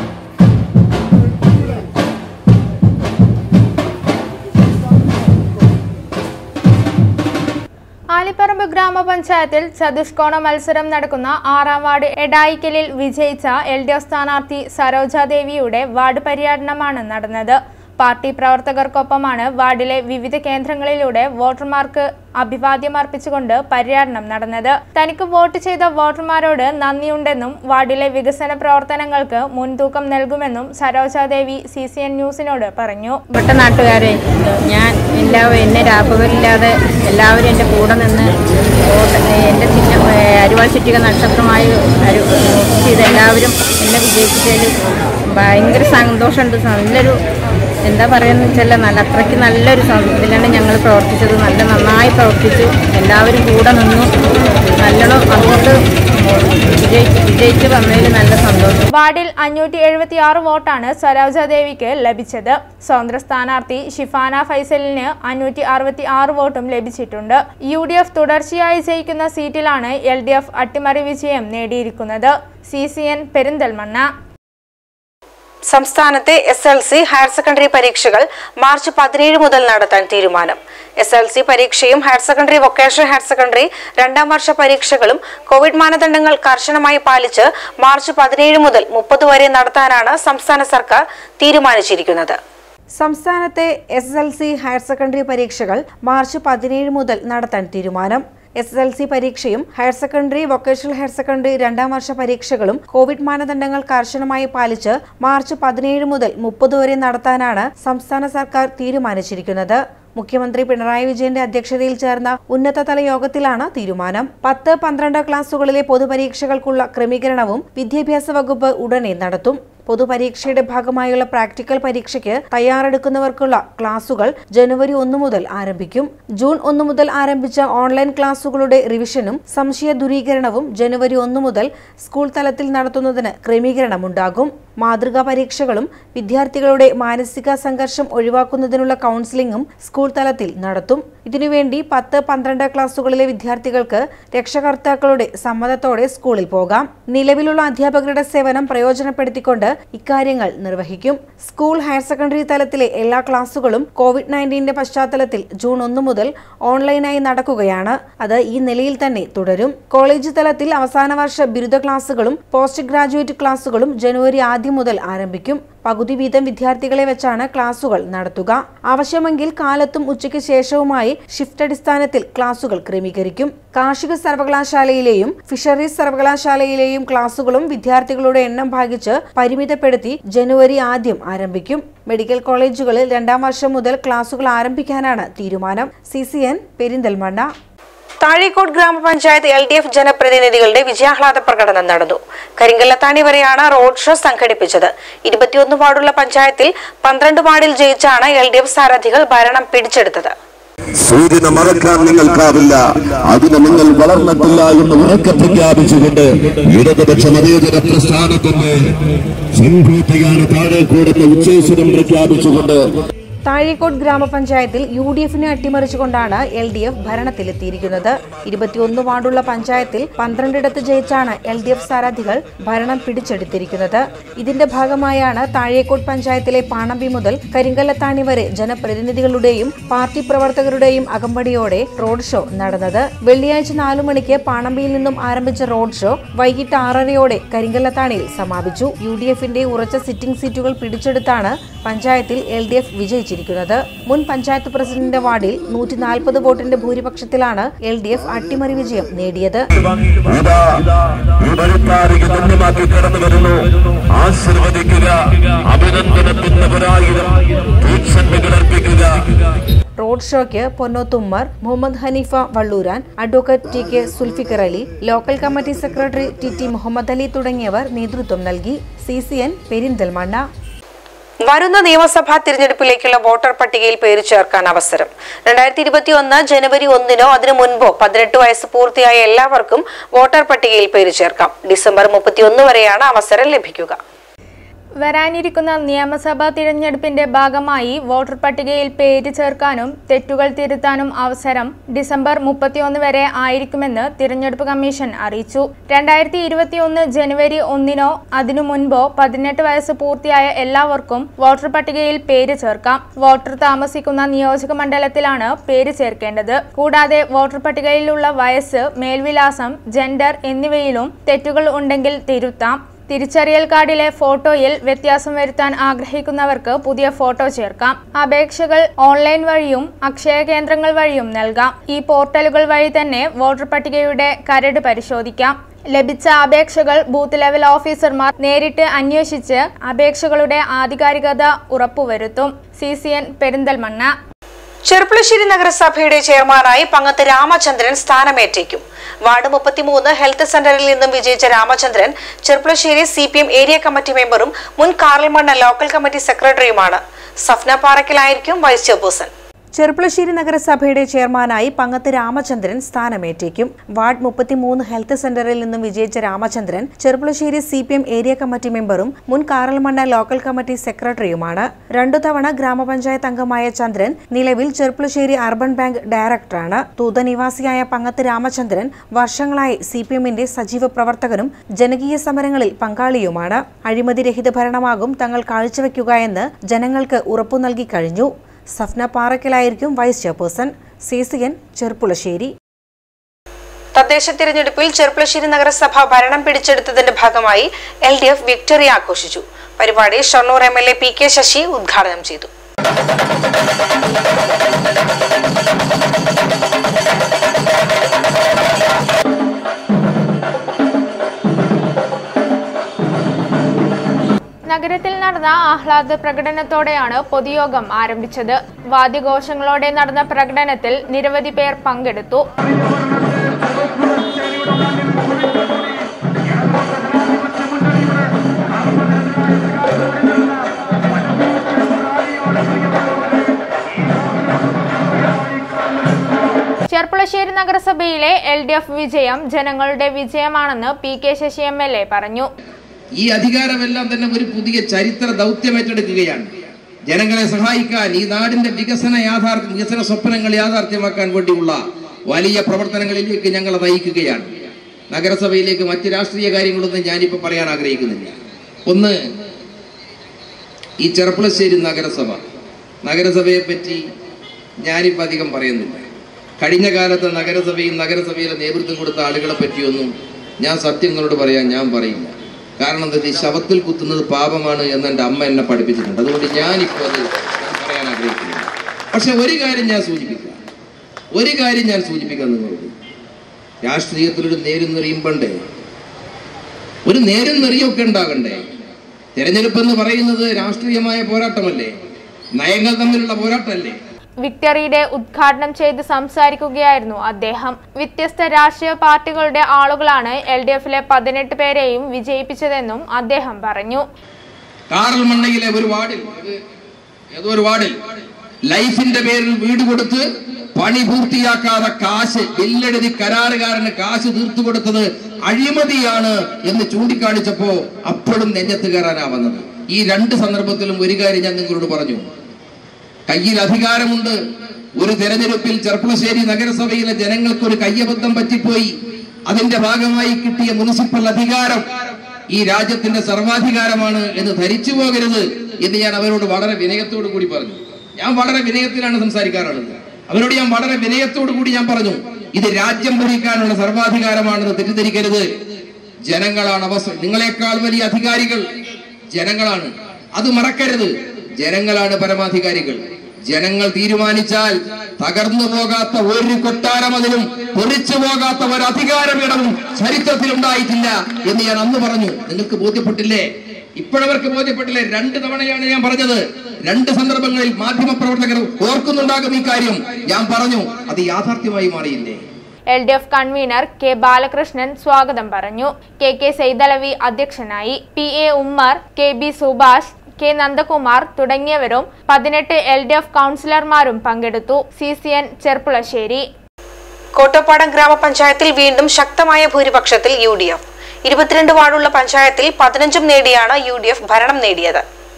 ആലിപ്പറമ്പ് ഗ്രാമപഞ്ചായത്തിൽ ചതുഷ്കോണ മത്സരം നടക്കുന്ന ആറാം വാർഡ് എടായിക്കലിൽ വിജയിച്ച എൽ ഡി എഫ് സ്ഥാനാർത്ഥി സരോജാദേവിയുടെ വാർഡ് പര്യടനമാണ് നടന്നത് പാർട്ടി പ്രവർത്തകർക്കൊപ്പമാണ് വാർഡിലെ വിവിധ കേന്ദ്രങ്ങളിലൂടെ വോട്ടർമാർക്ക് അഭിവാദ്യം അർപ്പിച്ചുകൊണ്ട് പര്യടനം നടന്നത് തനിക്ക് വോട്ട് ചെയ്ത വോട്ടർമാരോട് നന്ദിയുണ്ടെന്നും വാർഡിലെ വികസന പ്രവർത്തനങ്ങൾക്ക് മുൻതൂക്കം നൽകുമെന്നും സരോജാദേവി സി സി എൻ ന്യൂസിനോട് പറഞ്ഞു ഇവിടുത്തെ നാട്ടുകാരെ ഞാൻ എല്ലാവരും എന്നെ രാപ്പകലില്ലാതെ എല്ലാവരും എൻ്റെ കൂടെ നിന്ന് വോട്ട് എൻ്റെ ചിഹ്നം അരിവാൾ ചുറ്റിക നക്ഷത്രമായി അരു ചെയ്ത് എല്ലാവരും എന്നെ വിജയിപ്പിച്ചതിൽ ഭയങ്കര സന്തോഷമുണ്ട് നല്ലൊരു എന്താ പറയുന്നത് വെച്ചാൽ നല്ല അത്രയ്ക്ക് നല്ലൊരു സം- ഇതിലാണ് ഞങ്ങൾ പ്രവർത്തിച്ചത് നല്ല നന്നായി പ്രവർത്തിച്ചു എല്ലാവരും കൂടെ നിന്നു നല്ലോണം അങ്ങോട്ട് വിജയിച്ച് വിജയിച്ച് വന്നതിൽ നല്ല സന്തോഷം വാർഡിൽ അഞ്ഞൂറ്റി എഴുപത്തി ആറ് വോട്ടാണ് സരോജാദേവിക്ക് ലഭിച്ചത് സ്വതന്ത്ര സ്ഥാനാർത്ഥി ഷിഫാന ഫൈസലിന് അഞ്ഞൂറ്റി അറുപത്തി ആറ് വോട്ടും ലഭിച്ചിട്ടുണ്ട് യു ഡി എഫ് തുടർച്ചയായി ജയിക്കുന്ന സീറ്റിലാണ് എൽ ഡി എഫ് അട്ടിമറി വിജയം നേടിയിരിക്കുന്നത് സി സി എൻ പെരിന്തൽമണ്ണ സംസ്ഥാനത്തെ S L C higher secondary പരീക്ഷകൾ മാർച്ച് പതിനേഴ് മുതൽ നടത്താൻ തീരുമാനം എസ് എൽ സി പരീക്ഷയും higher secondary vocational higher secondary രണ്ടാം വർഷ പരീക്ഷകളും കോവിഡ് മാനദണ്ഡങ്ങൾ കർശനമായി പാലിച്ച് മാർച്ച് പതിനേഴ് മുതൽ മുപ്പത് വരെ നടത്താനാണ് സംസ്ഥാന സർക്കാർ തീരുമാനിച്ചിരിക്കുന്നത് സംസ്ഥാനത്തെ S L C higher secondary പരീക്ഷകൾ മാർച്ച് പതിനേഴ് മുതൽ നടത്താൻ തീരുമാനം എസ് എൽ സി പരീക്ഷയും higher secondary vocational higher secondary രണ്ടാം വർഷ പരീക്ഷകളും കോവിഡ് മാനദണ്ഡങ്ങൾ കർശനമായി പാലിച്ച് മാർച്ച് പതിനേഴ് മുതൽ മുപ്പത് വരെ നടത്താനാണ് സംസ്ഥാന സർക്കാർ തീരുമാനിച്ചിരിക്കുന്നത് മുഖ്യമന്ത്രി പിണറായി വിജയന്റെ അധ്യക്ഷതയിൽ ചേർന്ന ഉന്നതതല യോഗത്തിലാണ് തീരുമാനം പത്ത് പന്ത്രണ്ട് ക്ലാസുകളിലെ പൊതുപരീക്ഷകൾക്കുള്ള ക്രമീകരണവും വിദ്യാഭ്യാസ വകുപ്പ് ഉടനെ നടത്തും പൊതുപരീക്ഷയുടെ ഭാഗമായുള്ള പ്രാക്ടിക്കൽ പരീക്ഷയ്ക്ക് തയ്യാറെടുക്കുന്നവർക്കുള്ള ക്ലാസുകൾ ജനുവരി ഒന്ന് മുതൽ ആരംഭിക്കും ജൂൺ ഒന്ന് മുതൽ ആരംഭിച്ച ഓൺലൈൻ ക്ലാസുകളുടെ റിവിഷനും സംശയ ദൂരീകരണവും ജനുവരി ഒന്ന് മുതൽ സ്കൂൾ തലത്തിൽ നടത്തുന്നതിന് ക്രമീകരണമുണ്ടാകും മാതൃകാ പരീക്ഷകളും വിദ്യാർത്ഥികളുടെ മാനസിക സംഘർഷം ഒഴിവാക്കുന്നതിനുള്ള കൗൺസിലിംഗും സ്കൂൾ തലത്തിൽ നടത്തും ഇതിനുവേണ്ടി പത്ത് പന്ത്രണ്ട് ക്ലാസുകളിലെ വിദ്യാർത്ഥികൾക്ക് രക്ഷകർത്താക്കളുടെ സമ്മതത്തോടെ സ്കൂളിൽ പോകാം നിലവിലുള്ള അധ്യാപകരുടെ സേവനം പ്രയോജനപ്പെടുത്തിക്കൊണ്ട് ഇക്കാര്യങ്ങൾ നിർവഹിക്കും സ്കൂൾ ഹയർ സെക്കൻഡറി തലത്തിലെ എല്ലാ ക്ലാസുകളും കോവിഡ് നയൻറ്റീന്റെ പശ്ചാത്തലത്തിൽ ജൂൺ ഒന്ന് മുതൽ ഓൺലൈനായി നടക്കുകയാണ് അത് ഈ നിലയിൽ തന്നെ തുടരും കോളേജ് തലത്തിൽ അവസാന വർഷ ബിരുദ ക്ലാസുകളും പോസ്റ്റ് ഗ്രാജുവേറ്റ് ക്ലാസുകളും ജനുവരി ആദ്യം മുതൽ ആരംഭിക്കും പകുതി വീതം വിദ്യാർത്ഥികളെ വെച്ചാണ് ക്ലാസുകൾ നടത്തുക ആവശ്യമെങ്കിൽ കാലത്തും ഉച്ചയ്ക്ക് ശേഷവുമായി ഷിഫ്റ്റ് അടിസ്ഥാനത്തിൽ ക്ലാസുകൾ ക്രമീകരിക്കും കാർഷിക സർവകലാശാലയിലെയും ഫിഷറീസ് സർവകലാശാലയിലെയും ക്ലാസുകളും വിദ്യാർത്ഥികളുടെ എണ്ണം ഭാഗിച്ച് പരിമിതപ്പെടുത്തി ജനുവരി ആദ്യം ആരംഭിക്കും മെഡിക്കൽ കോളേജുകളിൽ രണ്ടാം വർഷം മുതൽ ക്ലാസുകൾ ആരംഭിക്കാനാണ് തീരുമാനം C C N Perinthalmanna Thazhekode ഗ്രാമപഞ്ചായത്ത് എൽ ഡി എഫ് ജനപ്രതിനിധികളുടെ വിജയാഹ്ലാദ പ്രകടനം നടന്നു കരിങ്കല്ലത്താണി വരെയാണ് റോഡ് ഷോ സംഘടിപ്പിച്ചത് ഇരുപത്തിയൊന്ന് വാർഡുള്ള പഞ്ചായത്തിൽ പന്ത്രണ്ട് വാർഡിൽ ജയിച്ചാണ് എൽ ഡി എഫ് സാരഥികൾ ഭരണം പിടിച്ചെടുത്തത് സൂര്യനെ മറക്കാൻ നിങ്ങൾക്കാവില്ല അതിന് നിങ്ങൾ വളർന്നിട്ടില്ല എന്ന് ഉറക്കെ പ്രഖ്യാപിച്ചുകൊണ്ട് ഇടതുപക്ഷ മതേതര പ്രസ്ഥാനത്തിന്റെ സിംഹൂട്ടിയാണ് താഴേക്കൂടെന്ന് ഉച്ചേശ്വരം പ്രഖ്യാപിച്ചുകൊണ്ട് താഴേക്കോട് ഗ്രാമപഞ്ചായത്തിൽ യു ഡി എഫിനെ അട്ടിമറിച്ചുകൊണ്ടാണ് എൽ ഡി എഫ് ഭരണത്തിലെത്തിയിരിക്കുന്നത് ഇരുപത്തിയൊന്ന് വാർഡുള്ള പഞ്ചായത്തിൽ പന്ത്രണ്ടിടത്ത് ജയിച്ചാണ് എൽ ഡി എഫ് സാരഥികൾ ഭരണം പിടിച്ചെടുത്തിരിക്കുന്നത് ഇതിന്റെ ഭാഗമായാണ് താഴേക്കോട് പഞ്ചായത്തിലെ പാണമ്പി മുതൽ കരിങ്കല്ലത്താണി വരെ ജനപ്രതിനിധികളുടെയും പാർട്ടി പ്രവർത്തകരുടെയും അകമ്പടിയോടെ റോഡ് ഷോ നടന്നത് വെള്ളിയാഴ്ച നാലു മണിക്ക് പാണമ്പിയിൽ നിന്നും ആരംഭിച്ച റോഡ് ഷോ വൈകിട്ട് ആറരയോടെ കരിങ്കല്ലത്താണിയിൽ സമാപിച്ചു യു ഡി എഫിന്റെ ഉറച്ച സിറ്റിംഗ് സീറ്റുകൾ പിടിച്ചെടുത്താണ് പഞ്ചായത്തിൽ എൽ ഡി എഫ് വിജയിച്ചിരിക്കുന്നത് മുൻ പഞ്ചായത്ത് പ്രസിഡന്റിന്റെ വാർഡിൽ നൂറ്റി നാൽപ്പത് വോട്ടിന്റെ ഭൂരിപക്ഷത്തിലാണ് എൽ ഡി എഫ് അട്ടിമറി വിജയം നേടിയത് ഇതാ ഈ വഴിത്താരിക്ക് ധന്യമാക്കി കടന്നു വരുന്നു ആശീർവദിക്കുക അഭിനന്ദനത്തിന്റെ ഒരായിരം തീക്ഷണകൾ അർപ്പിക്കുക റോഡ് ഷോയ്ക്ക് Ponnothummer Muhammad Haneefa Valluran advocate T K Sulfikar Ali local committee secretary T T Muhammad Ali തുടങ്ങിയവർ നേതൃത്വം നൽകി സി സി എൻ പെരിന്തൽമണ്ണ വരുന്ന നിയമസഭാ തിരഞ്ഞെടുപ്പിലേക്കുള്ള വോട്ടർ പട്ടികയിൽ പേര് ചേർക്കാൻ അവസരം രണ്ടായിരത്തി ഇരുപത്തി ഒന്ന് ജനുവരി ഒന്നിനോ അതിനു മുൻപോ പതിനെട്ട് വയസ്സ് പൂർത്തിയായ എല്ലാവർക്കും വോട്ടർ പട്ടികയിൽ പേര് ചേർക്കാം ഡിസംബർ മുപ്പത്തിയൊന്ന് വരെയാണ് അവസരം ലഭിക്കുക വരാനിരിക്കുന്ന നിയമസഭാ തിരഞ്ഞെടുപ്പിന്റെ ഭാഗമായി വോട്ടർ പട്ടികയിൽ പേര് ചേർക്കാനും തെറ്റുകൾ തിരുത്താനും അവസരം ഡിസംബർ മുപ്പത്തിയൊന്ന് വരെ ആയിരിക്കുമെന്ന് തിരഞ്ഞെടുപ്പ് കമ്മീഷൻ അറിയിച്ചു രണ്ടായിരത്തി ഇരുപത്തിയൊന്ന് ജനുവരി ഒന്നിനോ അതിനു മുൻപോ പതിനെട്ട് വയസ്സ് പൂർത്തിയായ എല്ലാവർക്കും വോട്ടർ പട്ടികയിൽ പേര് ചേർക്കാം വോട്ടർ താമസിക്കുന്ന നിയോജക മണ്ഡലത്തിലാണ് പേര് ചേർക്കേണ്ടത് കൂടാതെ വോട്ടർ പട്ടികയിലുള്ള വയസ്സ് മേൽവിലാസം ജെൻഡർ എന്നിവയിലും തെറ്റുകൾ ഉണ്ടെങ്കിൽ തിരുത്താം തിരിച്ചറിയൽ കാർഡിലെ ഫോട്ടോയിൽ വ്യത്യാസം വരുത്താൻ ആഗ്രഹിക്കുന്നവർക്ക് പുതിയ ഫോട്ടോ ചേർക്കാം അപേക്ഷകൾ ഓൺലൈൻ വഴിയും അക്ഷയ കേന്ദ്രങ്ങൾ വഴിയും നൽകാം ഈ പോർട്ടലുകൾ വഴി തന്നെ വോട്ടർ പട്ടികയുടെ കരട് പരിശോധിക്കാം ലഭിച്ച അപേക്ഷകൾ ബൂത്ത് ലെവൽ ഓഫീസർമാർ നേരിട്ട് അന്വേഷിച്ച് അപേക്ഷകളുടെ ആധികാരികത ഉറപ്പുവരുത്തും C C N Perinthalmanna Cherpulassery നഗരസഭയുടെ ചെയർമാനായി പങ്ങത്ത് രാമചന്ദ്രൻ സ്ഥാനമേറ്റേക്കും വാർഡ് മുപ്പത്തിമൂന്ന് ഹെൽത്ത് സെന്ററിൽ നിന്നും വിജയിച്ച Ramachandran Cherpulassery C P M area committee മെമ്പറും മുൻ കാറൽമണ്ണ ലോക്കൽ കമ്മിറ്റി സെക്രട്ടറിയുമാണ് സഫ്ന പാറയ്ക്കലായിരിക്കും വൈസ് ചെയർപേഴ്സൺ ചെറുപ്പുളശ്ശേരി നഗരസഭയുടെ ചെയർമാനായി പങ്ങത്ത് രാമചന്ദ്രൻ സ്ഥാനമേറ്റേക്കും വാർഡ് മുപ്പത്തിമൂന്ന് ഹെൽത്ത് സെന്ററിൽ നിന്നും വിജയിച്ച Ramachandran Cherpulassery C P M area committee മെമ്പറും മുൻ കാറൽമണ്ണ ലോക്കൽ കമ്മിറ്റി സെക്രട്ടറിയുമാണ് രണ്ടു തവണ ഗ്രാമപഞ്ചായത്ത് അംഗമായ ചന്ദ്രൻ നിലവിൽ ചെറുപ്പുളശ്ശേരി അർബൻ ബാങ്ക് ഡയറക്ടറാണ് തൂതനിവാസിയായ പങ്ങത്ത് രാമചന്ദ്രൻ വർഷങ്ങളായി സി പി എമ്മിന്റെ സജീവ പ്രവർത്തകനും ജനകീയ സമരങ്ങളിൽ പങ്കാളിയുമാണ് അഴിമതിരഹിത ഭരണമാകും തങ്ങൾ കാഴ്ചവെക്കുക എന്ന് ജനങ്ങൾക്ക് ഉറപ്പു നൽകി കഴിഞ്ഞു സഫ്ന പാറയ്ക്കലായിരിക്കും vice chairperson C C N Cherpulassery തദ്ദേശ തിരഞ്ഞെടുപ്പിൽ ചെറുപ്പുളശ്ശേരി നഗരസഭ ഭരണം പിടിച്ചെടുത്തതിന്റെ ഭാഗമായി എൽ ഡി എഫ് വിക്ടറി ആഘോഷിച്ചു പരിപാടി Shoranur M L A P K Sasi ഉദ്ഘാടനം ചെയ്തു നഗരത്തിൽ നടന്ന ആഹ്ലാദ പ്രകടനത്തോടെയാണ് പൊതുയോഗം ആരംഭിച്ചത് വാദ്യഘോഷങ്ങളോടെ നടന്ന പ്രകടനത്തിൽ നിരവധി പേർ പങ്കെടുത്തു ും ചെർപ്പുളശ്ശേരി നഗരസഭയിലെ എൽ ഡി എഫ് വിജയം ജനങ്ങളുടെ വിജയമാണെന്ന് P K Sasi M L A പറഞ്ഞു ഈ അധികാരമെല്ലാം തന്നെ ഒരു പുതിയ ചരിത്ര ദൗത്യം ഏറ്റെടുക്കുകയാണ് ജനങ്ങളെ സഹായിക്കാൻ ഈ നാടിന്റെ വികസന യാഥാർത്ഥ്യ വികസന സ്വപ്നങ്ങൾ യാഥാർത്ഥ്യമാക്കാൻ വേണ്ടിയുള്ള വലിയ പ്രവർത്തനങ്ങളിലേക്ക് ഞങ്ങളെ നയിക്കുകയാണ് നഗരസഭയിലേക്ക് മറ്റ് രാഷ്ട്രീയ കാര്യങ്ങളൊന്നും ഞാനിപ്പോൾ പറയാൻ ആഗ്രഹിക്കുന്നില്ല ഒന്ന് ഈ ചെറുപ്പളശ്ശേരി നഗരസഭ നഗരസഭയെ പറ്റി ഞാനിപ്പോൾ അധികം പറയുന്നില്ല കഴിഞ്ഞ കാലത്തെ നഗരസഭയും നഗരസഭയിലെ നേതൃത്വം കൊടുത്ത ആളുകളെ പറ്റിയൊന്നും ഞാൻ സത്യങ്ങളോട് പറയാൻ ഞാൻ പറയില്ല കാരണം എന്താ വെച്ചാൽ ശവത്തിൽ കുത്തുന്നത് പാപമാണ് എന്ന് എൻ്റെ അമ്മ എന്നെ പഠിപ്പിച്ചിട്ടുണ്ട് അതുകൊണ്ട് ഞാനിപ്പോൾ അത് ഞാൻ പറയാൻ ആഗ്രഹിക്കുന്നില്ല പക്ഷെ ഒരു കാര്യം ഞാൻ സൂചിപ്പിക്കാം ഒരു കാര്യം ഞാൻ സൂചിപ്പിക്കാൻ നിങ്ങളോട് രാഷ്ട്രീയത്തിലൊരു നേരും നെറിയും പണ്ടേ ഒരു നേരും നെറിയൊക്കെ ഉണ്ടാകണ്ടേ തെരഞ്ഞെടുപ്പ് എന്ന് പറയുന്നത് രാഷ്ട്രീയമായ പോരാട്ടമല്ലേ നയങ്ങൾ തമ്മിലുള്ള പോരാട്ടമല്ലേ വിക്ടറി ഡേ ഉദ്ഘാടനം ചെയ്ത് സംസാരിക്കുകയായിരുന്നു അദ്ദേഹം വ്യത്യസ്ത രാഷ്ട്രീയ പാർട്ടികളുടെ ആളുകളാണ് എൽ ഡി എഫിലെ പതിനെട്ട് പേരെയും വിജയിപ്പിച്ചതെന്നും അദ്ദേഹം പറഞ്ഞു കാറൽ മണ്ണയിലെ ഒരു വാർഡിൽ ഇത് ഏതോ ഒരു വാർഡിൽ ലൈഫിന്റെ പേരിൽ വീട് കൊടുത്ത് പണി പൂർത്തിയാക്കാതെ കാശ് ബില്ലെഴുതി കരാറുകാരന് കാശ് തീർത്തു കൊടുത്തത് അഴിമതിയാണ് എന്ന് ചൂണ്ടിക്കാണിച്ചപ്പോ അപ്പോഴും നെഞ്ഞത്ത് കയറാനാ വന്നത് ഈ രണ്ട് സന്ദർഭത്തിലും ഒരു കാര്യം ഞാൻ നിങ്ങളോട് പറഞ്ഞു കയ്യിൽ അധികാരമുണ്ട് ഒരു തെരഞ്ഞെടുപ്പിൽ ചെർപ്പളശ്ശേരി നഗരസഭയിലെ ജനങ്ങൾക്ക് ഒരു കയ്യബദ്ധം പറ്റിപ്പോയി അതിന്റെ ഭാഗമായി കിട്ടിയ മുനിസിപ്പൽ അധികാരം ഈ രാജ്യത്തിന്റെ സർവാധികാരമാണ് എന്ന് ധരിച്ചു പോകരുത് എന്ന് ഞാൻ അവരോട് വളരെ വിനയത്തോടു കൂടി പറഞ്ഞു ഞാൻ വളരെ വിനയത്തിലാണ് സംസാരിക്കാറുള്ളത് അവരോട് ഞാൻ വളരെ വിനയത്തോടു കൂടി ഞാൻ പറഞ്ഞു ഇത് രാജ്യം ഭരിക്കാനുള്ള സർവാധികാരമാണെന്ന് തെറ്റിദ്ധരിക്കരുത് ജനങ്ങളാണ് അവസരം നിങ്ങളെക്കാൾ വലിയ അധികാരികൾ ജനങ്ങളാണ് അത് മറക്കരുത് ജനങ്ങളാണ് പരമാധികാരികൾ ജനങ്ങൾ തീരുമാനിച്ചാൽ തകർന്നു പോകാത്ത ഒരു കൊട്ടാരമതിലും പൊളിച്ചു പോകാത്ത ഒരു അധികാരപീഠവും ചരിത്രത്തിൽ ഉണ്ടായിട്ടില്ല എന്ന് ഞാൻ അന്ന് പറഞ്ഞു നിങ്ങൾക്ക് ബോധ്യപ്പെട്ടില്ലേ ഇപ്പോഴവർക്ക് ബോധ്യപ്പെട്ടില്ലേ രണ്ട് തവണയാണ് ഞാൻ പറഞ്ഞത് രണ്ട് സന്ദർഭങ്ങളിൽ മാധ്യമ പ്രവർത്തകർ ഓർക്കുന്നുണ്ടാകും ഈ കാര്യം ഞാൻ പറഞ്ഞു അത് യാഥാർത്ഥ്യമായി മാറിയില്ലേ L D F convener K Balakrishnan സ്വാഗതം പറഞ്ഞു കെ കെ സൈതലവി അധ്യക്ഷനായി P A Ummer K B Subhash K Nandakumar തുടങ്ങിയവരും പതിനെട്ട് എൽ ഡി എഫ് കൗൺസിലർമാരും പങ്കെടുത്തു C C N Cherpulassery Kottappadam ഗ്രാമപഞ്ചായത്തിൽ വീണ്ടും ശക്തമായ ഭൂരിപക്ഷത്തിൽ യു ഡി എഫ് ഇരുപത്തിരണ്ട് വാർഡുള്ള പഞ്ചായത്തിൽ പതിനഞ്ചും നേടിയാണ് യു ഡി എഫ് ഭരണം നേടിയത്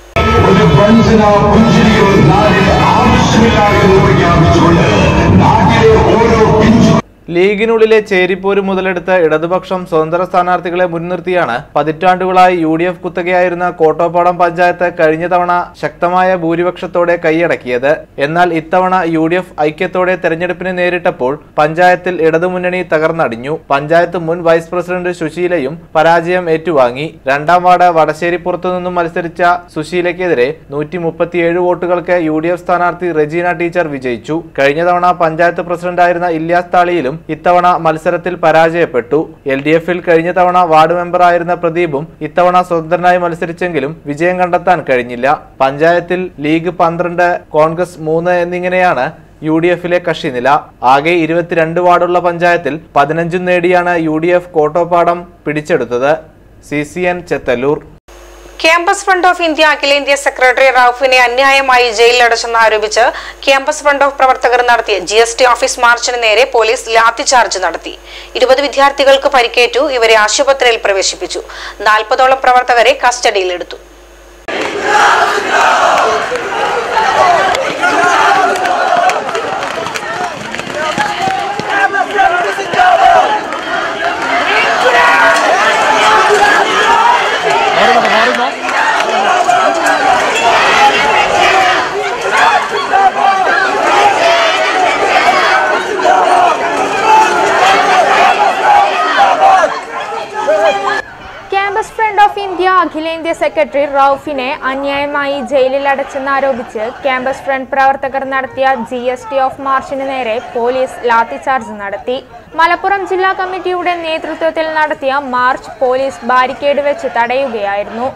ഒരു വഞ്ചന പുഞ്ചിരിയോ നാടിന് ആവശ്യമില്ലാതെ പ്രഖ്യാപിച്ചുകൊണ്ട് നാട്ടിലെ ഓരോ പിഞ്ചു ലീഗിനുള്ളിലെ ചേരിപ്പോര് മുതലെടുത്ത് ഇടതുപക്ഷം സ്വതന്ത്ര സ്ഥാനാർത്ഥികളെ മുൻനിർത്തിയാണ് പതിറ്റാണ്ടുകളായി യു ഡി എഫ് കുത്തകയായിരുന്ന കോട്ടോപ്പാടം പഞ്ചായത്ത് കഴിഞ്ഞ തവണ ശക്തമായ ഭൂരിപക്ഷത്തോടെ കൈയടക്കിയത് എന്നാൽ ഇത്തവണ യു ഡി എഫ് ഐക്യത്തോടെ തെരഞ്ഞെടുപ്പിന് നേരിട്ടപ്പോൾ പഞ്ചായത്തിൽ ഇടതുമുന്നണി തകർന്നടിഞ്ഞു പഞ്ചായത്ത് മുൻ വൈസ് പ്രസിഡന്റ് സുശീലയും പരാജയം ഏറ്റുവാങ്ങി രണ്ടാം വാർഡ് വടശ്ശേരിപ്പുറത്തു നിന്നും മത്സരിച്ച സുശീലയ്ക്കെതിരെ നൂറ്റി മുപ്പത്തിയേഴ് വോട്ടുകൾക്ക് യു ഡി എഫ് സ്ഥാനാർത്ഥി റെജീന ടീച്ചർ വിജയിച്ചു കഴിഞ്ഞ തവണ പഞ്ചായത്ത് പ്രസിഡന്റായിരുന്ന ഇല്യാസ് താളിയിലും ഇത്തവണ മത്സരത്തിൽ പരാജയപ്പെട്ടു എൽ ഡി എഫിൽ കഴിഞ്ഞ തവണ വാർഡ് മെമ്പറായിരുന്ന പ്രദീപും ഇത്തവണ സ്വതന്ത്രനായി മത്സരിച്ചെങ്കിലും വിജയം കണ്ടെത്താൻ കഴിഞ്ഞില്ല പഞ്ചായത്തിൽ ലീഗ് പന്ത്രണ്ട് കോൺഗ്രസ് മൂന്ന് എന്നിങ്ങനെയാണ് യു ഡി എഫിലെ കക്ഷിനില ആകെ ഇരുപത്തിരണ്ട് വാർഡുള്ള പഞ്ചായത്തിൽ പതിനഞ്ചും നേടിയാണ് യു ഡി എഫ് കോട്ടോപ്പാടം പിടിച്ചെടുത്തത് C C N Chethallur campus front of India അഖിലേന്ത്യാ സെക്രട്ടറി റൌഫിനെ അന്യായമായി ജയിലിലടച്ചെന്ന് ആരോപിച്ച് ക്യാമ്പസ് ഫ്രണ്ട് ഓഫ് പ്രവർത്തകർ നടത്തിയ ജി എസ് ടി ഓഫീസ് മാർച്ചിന് നേരെ പോലീസ് ലാത്തിചാർജ് നടത്തി ഇരുപത് വിദ്യാർത്ഥികൾക്ക് പരിക്കേറ്റു ഇവരെ ആശുപത്രിയിൽ പ്രവേശിപ്പിച്ചു നാൽപ്പതോളം പ്രവർത്തകരെ കസ്റ്റഡിയിലെടുത്തു ക്യാമ്പസ് ഫ്രണ്ട് ഓഫ് ഇന്ത്യ അഖിലേന്ത്യാ സെക്രട്ടറി റൌഫിനെ അന്യായമായി ജയിലിൽ അടച്ചെന്നാരോപിച്ച് ക്യാമ്പസ് ഫ്രണ്ട് പ്രവർത്തകർ നടത്തിയ ജി എസ് ടി ഓഫ് മാർച്ചിന് നേരെ പോലീസ് ലാത്തിചാർജ് നടത്തി മലപ്പുറം ജില്ലാ കമ്മിറ്റിയുടെ നേതൃത്വത്തിൽ നടത്തിയ മാർച്ച് പോലീസ് ബാരിക്കേഡ് വെച്ച് തടയുകയായിരുന്നു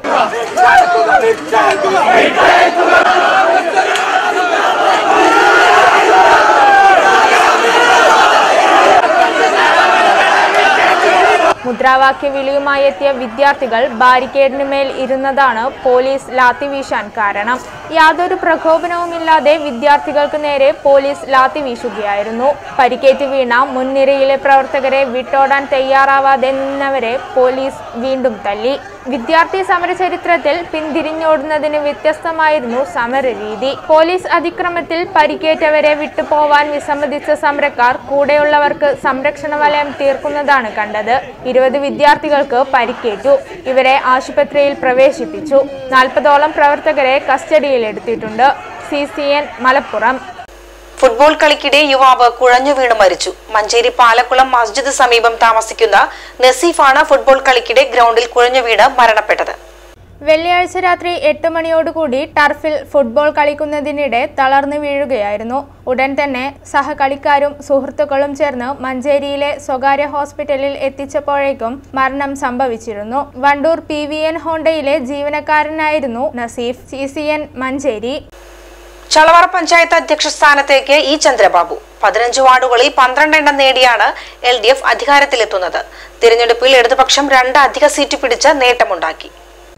മുദ്രാവാക്യ വിളിയുമായി എത്തിയ വിദ്യാർത്ഥികൾ ബാരിക്കേഡിന് മേൽ ഇരുന്നതാണ് പോലീസ് ലാത്തി വീശാൻ കാരണം യാതൊരു പ്രകോപനവുമില്ലാതെ വിദ്യാർത്ഥികൾക്ക് നേരെ പോലീസ് ലാത്തി വീശുകയായിരുന്നു പരിക്കേറ്റ് വീണ മുൻനിരയിലെ പ്രവർത്തകരെ വിട്ടോടാൻ തയ്യാറാവാതെ നിന്നവരെ പോലീസ് വീണ്ടും തല്ലി വിദ്യാർത്ഥി സമര ചരിത്രത്തിൽ പിന്തിരിഞ്ഞോടുന്നതിന് വ്യത്യസ്തമായിരുന്നു സമരരീതി പോലീസ് അതിക്രമത്തിൽ പരിക്കേറ്റവരെ വിട്ടുപോവാൻ വിസമ്മതിച്ച സമരക്കാർ കൂടെയുള്ളവർക്ക് സംരക്ഷണ വലയം തീർക്കുന്നതാണ് കണ്ടത് ഇരുപത് വിദ്യാർത്ഥികൾക്ക് പരിക്കേറ്റു ഇവരെ ആശുപത്രിയിൽ പ്രവേശിപ്പിച്ചു നാൽപ്പതോളം പ്രവർത്തകരെ കസ്റ്റഡിയിലെടുത്തിട്ടുണ്ട് C C N Malappuram football കളിക്കിടെ യുവാവ് കുഴഞ്ഞു വീണ് മരിച്ചു മഞ്ചേരി പാലക്കുളം മസ്ജിദ് സമീപം താമസിക്കുന്ന നസീഫാണ് ഫുട്ബോൾ കളിക്കിടെ ഗ്രൗണ്ടിൽ കുഴഞ്ഞു വീണ് മരണപ്പെട്ടത് വെള്ളിയാഴ്ച രാത്രി എട്ട് മണിയോടുകൂടി ടർഫിൽ ഫുട്ബോൾ കളിക്കുന്നതിനിടെ തളർന്നു വീഴുകയായിരുന്നു ഉടൻ തന്നെ സഹകളിക്കാരും സുഹൃത്തുക്കളും ചേർന്ന് മഞ്ചേരിയിലെ സ്വകാര്യ ഹോസ്പിറ്റലിൽ എത്തിച്ചപ്പോഴേക്കും മരണം സംഭവിച്ചിരുന്നു വണ്ടൂർ പി വി എൻ ഹോണ്ടയിലെ ജീവനക്കാരനായിരുന്നു Naseef C C N Manjeri Chalavara panchayat അധ്യക്ഷ സ്ഥാനത്തേക്ക് ഇ ചന്ദ്രബാബു പതിനഞ്ച് വാർഡുകളിൽ പന്ത്രണ്ടെണ്ണം നേടിയാണ് എൽ ഡി എഫ് അധികാരത്തിലെത്തുന്നത് തിരഞ്ഞെടുപ്പിൽ ഇടതുപക്ഷം രണ്ട് അധിക സീറ്റ് പിടിച്ച് നേട്ടമുണ്ടാക്കി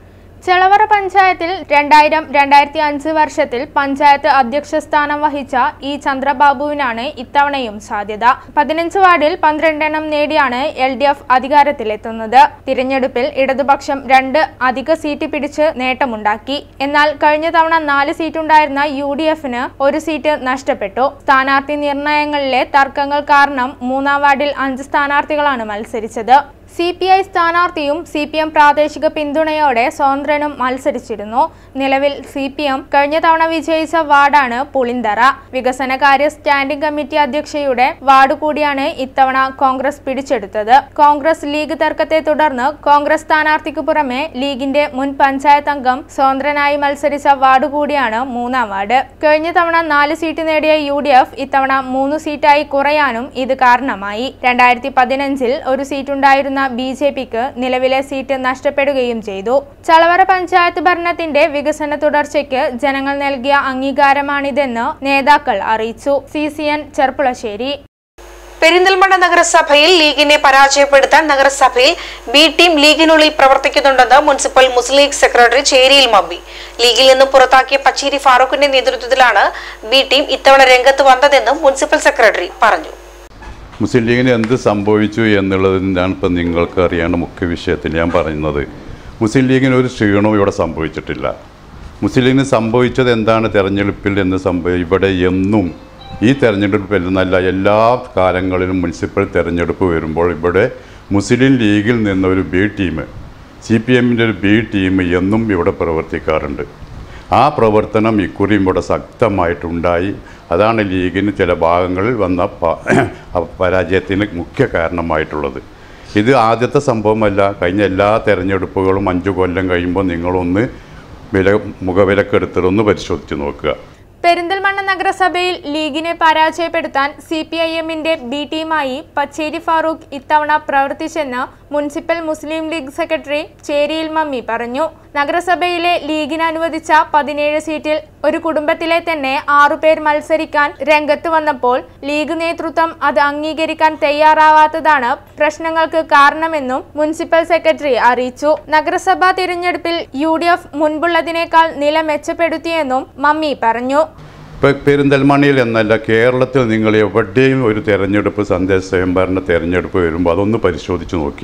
ചെളവറ പഞ്ചായത്തിൽ രണ്ടായിരം രണ്ടായിരത്തി അഞ്ച് വർഷത്തിൽ പഞ്ചായത്ത് അധ്യക്ഷ സ്ഥാനം വഹിച്ച ഇ ചന്ദ്രബാബുവിനാണ് ഇത്തവണയും സാധ്യത പതിനഞ്ച് വാർഡിൽ പന്ത്രണ്ടെണ്ണം നേടിയാണ് എൽ ഡി എഫ് അധികാരത്തിലെത്തുന്നത് തിരഞ്ഞെടുപ്പിൽ ഇടതുപക്ഷം രണ്ട് അധിക സീറ്റ് പിടിച്ച് നേട്ടമുണ്ടാക്കി എന്നാൽ കഴിഞ്ഞ തവണ നാല് സീറ്റുണ്ടായിരുന്ന യു ഡി എഫിന് ഒരു സീറ്റ് നഷ്ടപ്പെട്ടു സ്ഥാനാർത്ഥി നിർണയങ്ങളിലെ തർക്കങ്ങൾ കാരണം മൂന്നാം വാർഡിൽ അഞ്ച് സ്ഥാനാർത്ഥികളാണ് മത്സരിച്ചത് സി പി ഐ സ്ഥാനാർത്ഥിയും സി പി എം പ്രാദേശിക പിന്തുണയോടെ സ്വതന്ത്രനും മത്സരിച്ചിരുന്നു നിലവിൽ സി പി എം കഴിഞ്ഞ തവണ വിജയിച്ച വാർഡാണ് പുളിന്തറ വികസനകാര്യ സ്റ്റാൻഡിംഗ് കമ്മിറ്റി അധ്യക്ഷയുടെ വാർഡ് കൂടിയാണ് ഇത്തവണ കോൺഗ്രസ് പിടിച്ചെടുത്തത് കോൺഗ്രസ് ലീഗ് തർക്കത്തെ തുടർന്ന് കോൺഗ്രസ് സ്ഥാനാർത്ഥിക്ക് പുറമെ ലീഗിന്റെ മുൻ പഞ്ചായത്ത് അംഗം സ്വതന്ത്രനായി മത്സരിച്ച വാർഡ് കൂടിയാണ് മൂന്നാം വാർഡ് കഴിഞ്ഞ തവണ നാല് സീറ്റ് നേടിയ യു ഡി എഫ് ഇത്തവണ മൂന്ന് സീറ്റായി കുറയാനും ഇത് കാരണമായി രണ്ടായിരത്തി പതിനഞ്ചിൽ ഒരു സീറ്റുണ്ടായിരുന്ന ബി ജെ പിക്ക് നിലവിലെ സീറ്റ് നഷ്ടപ്പെടുകയും ചെയ്തു ചളവറ പഞ്ചായത്ത് ഭരണത്തിന്റെ വികസന തുടർച്ചയ്ക്ക് ജനങ്ങൾ നൽകിയ അംഗീകാരമാണിതെന്ന് നേതാക്കൾ അറിയിച്ചു C C N Cherpulassery Perinthalmanna നഗരസഭയിൽ ലീഗിനെ പരാജയപ്പെടുത്താൻ നഗരസഭയിൽ ബി ടീം ലീഗിനുള്ളിൽ പ്രവർത്തിക്കുന്നുണ്ടെന്ന് മുനിസിപ്പൽ മുസ്ലിം ലീഗ് സെക്രട്ടറി ചേരിയിൽ മമ്പി ലീഗിൽ നിന്ന് പുറത്താക്കിയ പച്ചേരി ഫാറൂഖിന്റെ നേതൃത്വത്തിലാണ് ബി ടീം ഇത്തവണ രംഗത്ത് വന്നതെന്നും മുനിസിപ്പൽ സെക്രട്ടറി പറഞ്ഞു മുസ്ലിം ലീഗിന് എന്ത് സംഭവിച്ചു എന്നുള്ളതിനാണ് ഇപ്പം നിങ്ങൾക്ക് അറിയേണ്ട മുഖ്യ വിഷയത്തിൽ ഞാൻ പറയുന്നത് മുസ്ലിം ലീഗിന് ഒരു ക്ഷീണവും ഇവിടെ സംഭവിച്ചിട്ടില്ല മുസ്ലിം ലീഗിന് സംഭവിച്ചത് എന്താണ് തെരഞ്ഞെടുപ്പിൽ എന്ന് സംഭവം ഇവിടെ എന്നും ഈ തെരഞ്ഞെടുപ്പിൽ എന്നല്ല എല്ലാ കാലങ്ങളിലും മുനിസിപ്പൽ തെരഞ്ഞെടുപ്പ് വരുമ്പോൾ ഇവിടെ മുസ്ലിം ലീഗിൽ നിന്നൊരു ബി ടീം സി പി എമ്മിൻ്റെ ഒരു ബി ടീം എന്നും ഇവിടെ പ്രവർത്തിക്കാറുണ്ട് ആ പ്രവർത്തനം ഇക്കുറിയും ഇവിടെ ശക്തമായിട്ടുണ്ടായി അതാണ് ലീഗിന് ചില ഭാഗങ്ങളിൽ വന്ന പ- പരാജയത്തിന് മുഖ്യ കാരണമായിട്ടുള്ളത് ഇത് ആദ്യത്തെ സംഭവമല്ല കഴിഞ്ഞ എല്ലാ തെരഞ്ഞെടുപ്പുകളും അഞ്ചു കൊല്ലം കഴിയുമ്പോൾ നിങ്ങളൊന്ന് വില മുഖവിലക്കെടുത്തിട്ടൊന്ന് പരിശോധിച്ച് നോക്കുക പെരിന്തൽമണ്ണ നഗരസഭയിൽ ലീഗിനെ പരാജയപ്പെടുത്താൻ സി പി ഐ എമ്മിന്റെ ബി ടീമായി പച്ചേരി ഫാറൂഖ് ഇത്തവണ പ്രവർത്തിച്ചെന്ന് മുനിസിപ്പൽ മുസ്ലിം ലീഗ് സെക്രട്ടറി ചേരിയിൽ മമ്മി പറഞ്ഞു നഗരസഭയിലെ ലീഗിന് അനുവദിച്ച പതിനേഴ് സീറ്റിൽ ഒരു കുടുംബത്തിലെ തന്നെ ആറുപേർ മത്സരിക്കാൻ രംഗത്ത് വന്നപ്പോൾ ലീഗ് നേതൃത്വം അത് അംഗീകരിക്കാൻ തയ്യാറാവാത്തതാണ് പ്രശ്നങ്ങൾക്ക് കാരണമെന്നും മുനിസിപ്പൽ സെക്രട്ടറി അറിയിച്ചു നഗരസഭാ തിരഞ്ഞെടുപ്പിൽ യു ഡി എഫ് മുൻപുള്ളതിനേക്കാൾ നില മെച്ചപ്പെടുത്തിയെന്നും മമ്മി പറഞ്ഞു ഇപ്പോൾ പെരിന്തൽമണ്ണയിൽ എന്നല്ല കേരളത്തിൽ നിങ്ങൾ എവിടെയും ഒരു തെരഞ്ഞെടുപ്പ് സന്ദേശ സ്വയംഭരണ തെരഞ്ഞെടുപ്പ് വരുമ്പോൾ അതൊന്ന് പരിശോധിച്ച് നോക്കി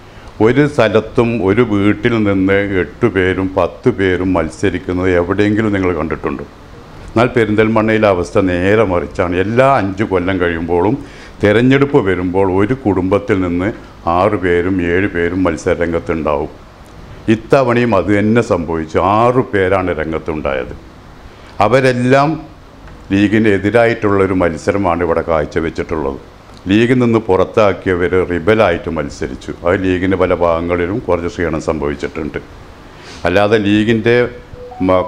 ഒരു സ്ഥലത്തും ഒരു വീട്ടിൽ നിന്ന് എട്ട് പേരും പത്ത് പേരും മത്സരിക്കുന്നത് എവിടെയെങ്കിലും നിങ്ങൾ കണ്ടിട്ടുണ്ടോ എന്നാൽ പെരിന്തൽമണ്ണയിലെ അവസ്ഥ നേരെ മറിച്ചാണ് എല്ലാ അഞ്ച് കൊല്ലം കഴിയുമ്പോഴും തെരഞ്ഞെടുപ്പ് വരുമ്പോൾ ഒരു കുടുംബത്തിൽ നിന്ന് ആറ് പേരും ഏഴ് പേരും മത്സരരംഗത്തുണ്ടാവും ഇത്തവണയും അത് തന്നെ സംഭവിച്ചു ആറു പേരാണ് രംഗത്തുണ്ടായത് അവരെല്ലാം ലീഗിന് എതിരായിട്ടുള്ളൊരു മത്സരമാണ് ഇവിടെ കാഴ്ചവെച്ചിട്ടുള്ളത് ലീഗിൽ നിന്ന് പുറത്താക്കിയവർ റിബലായിട്ട് മത്സരിച്ചു അത് ലീഗിന് പല ഭാഗങ്ങളിലും കുറച്ച് ക്ഷീണം സംഭവിച്ചിട്ടുണ്ട് അല്ലാതെ ലീഗിൻ്റെ മ-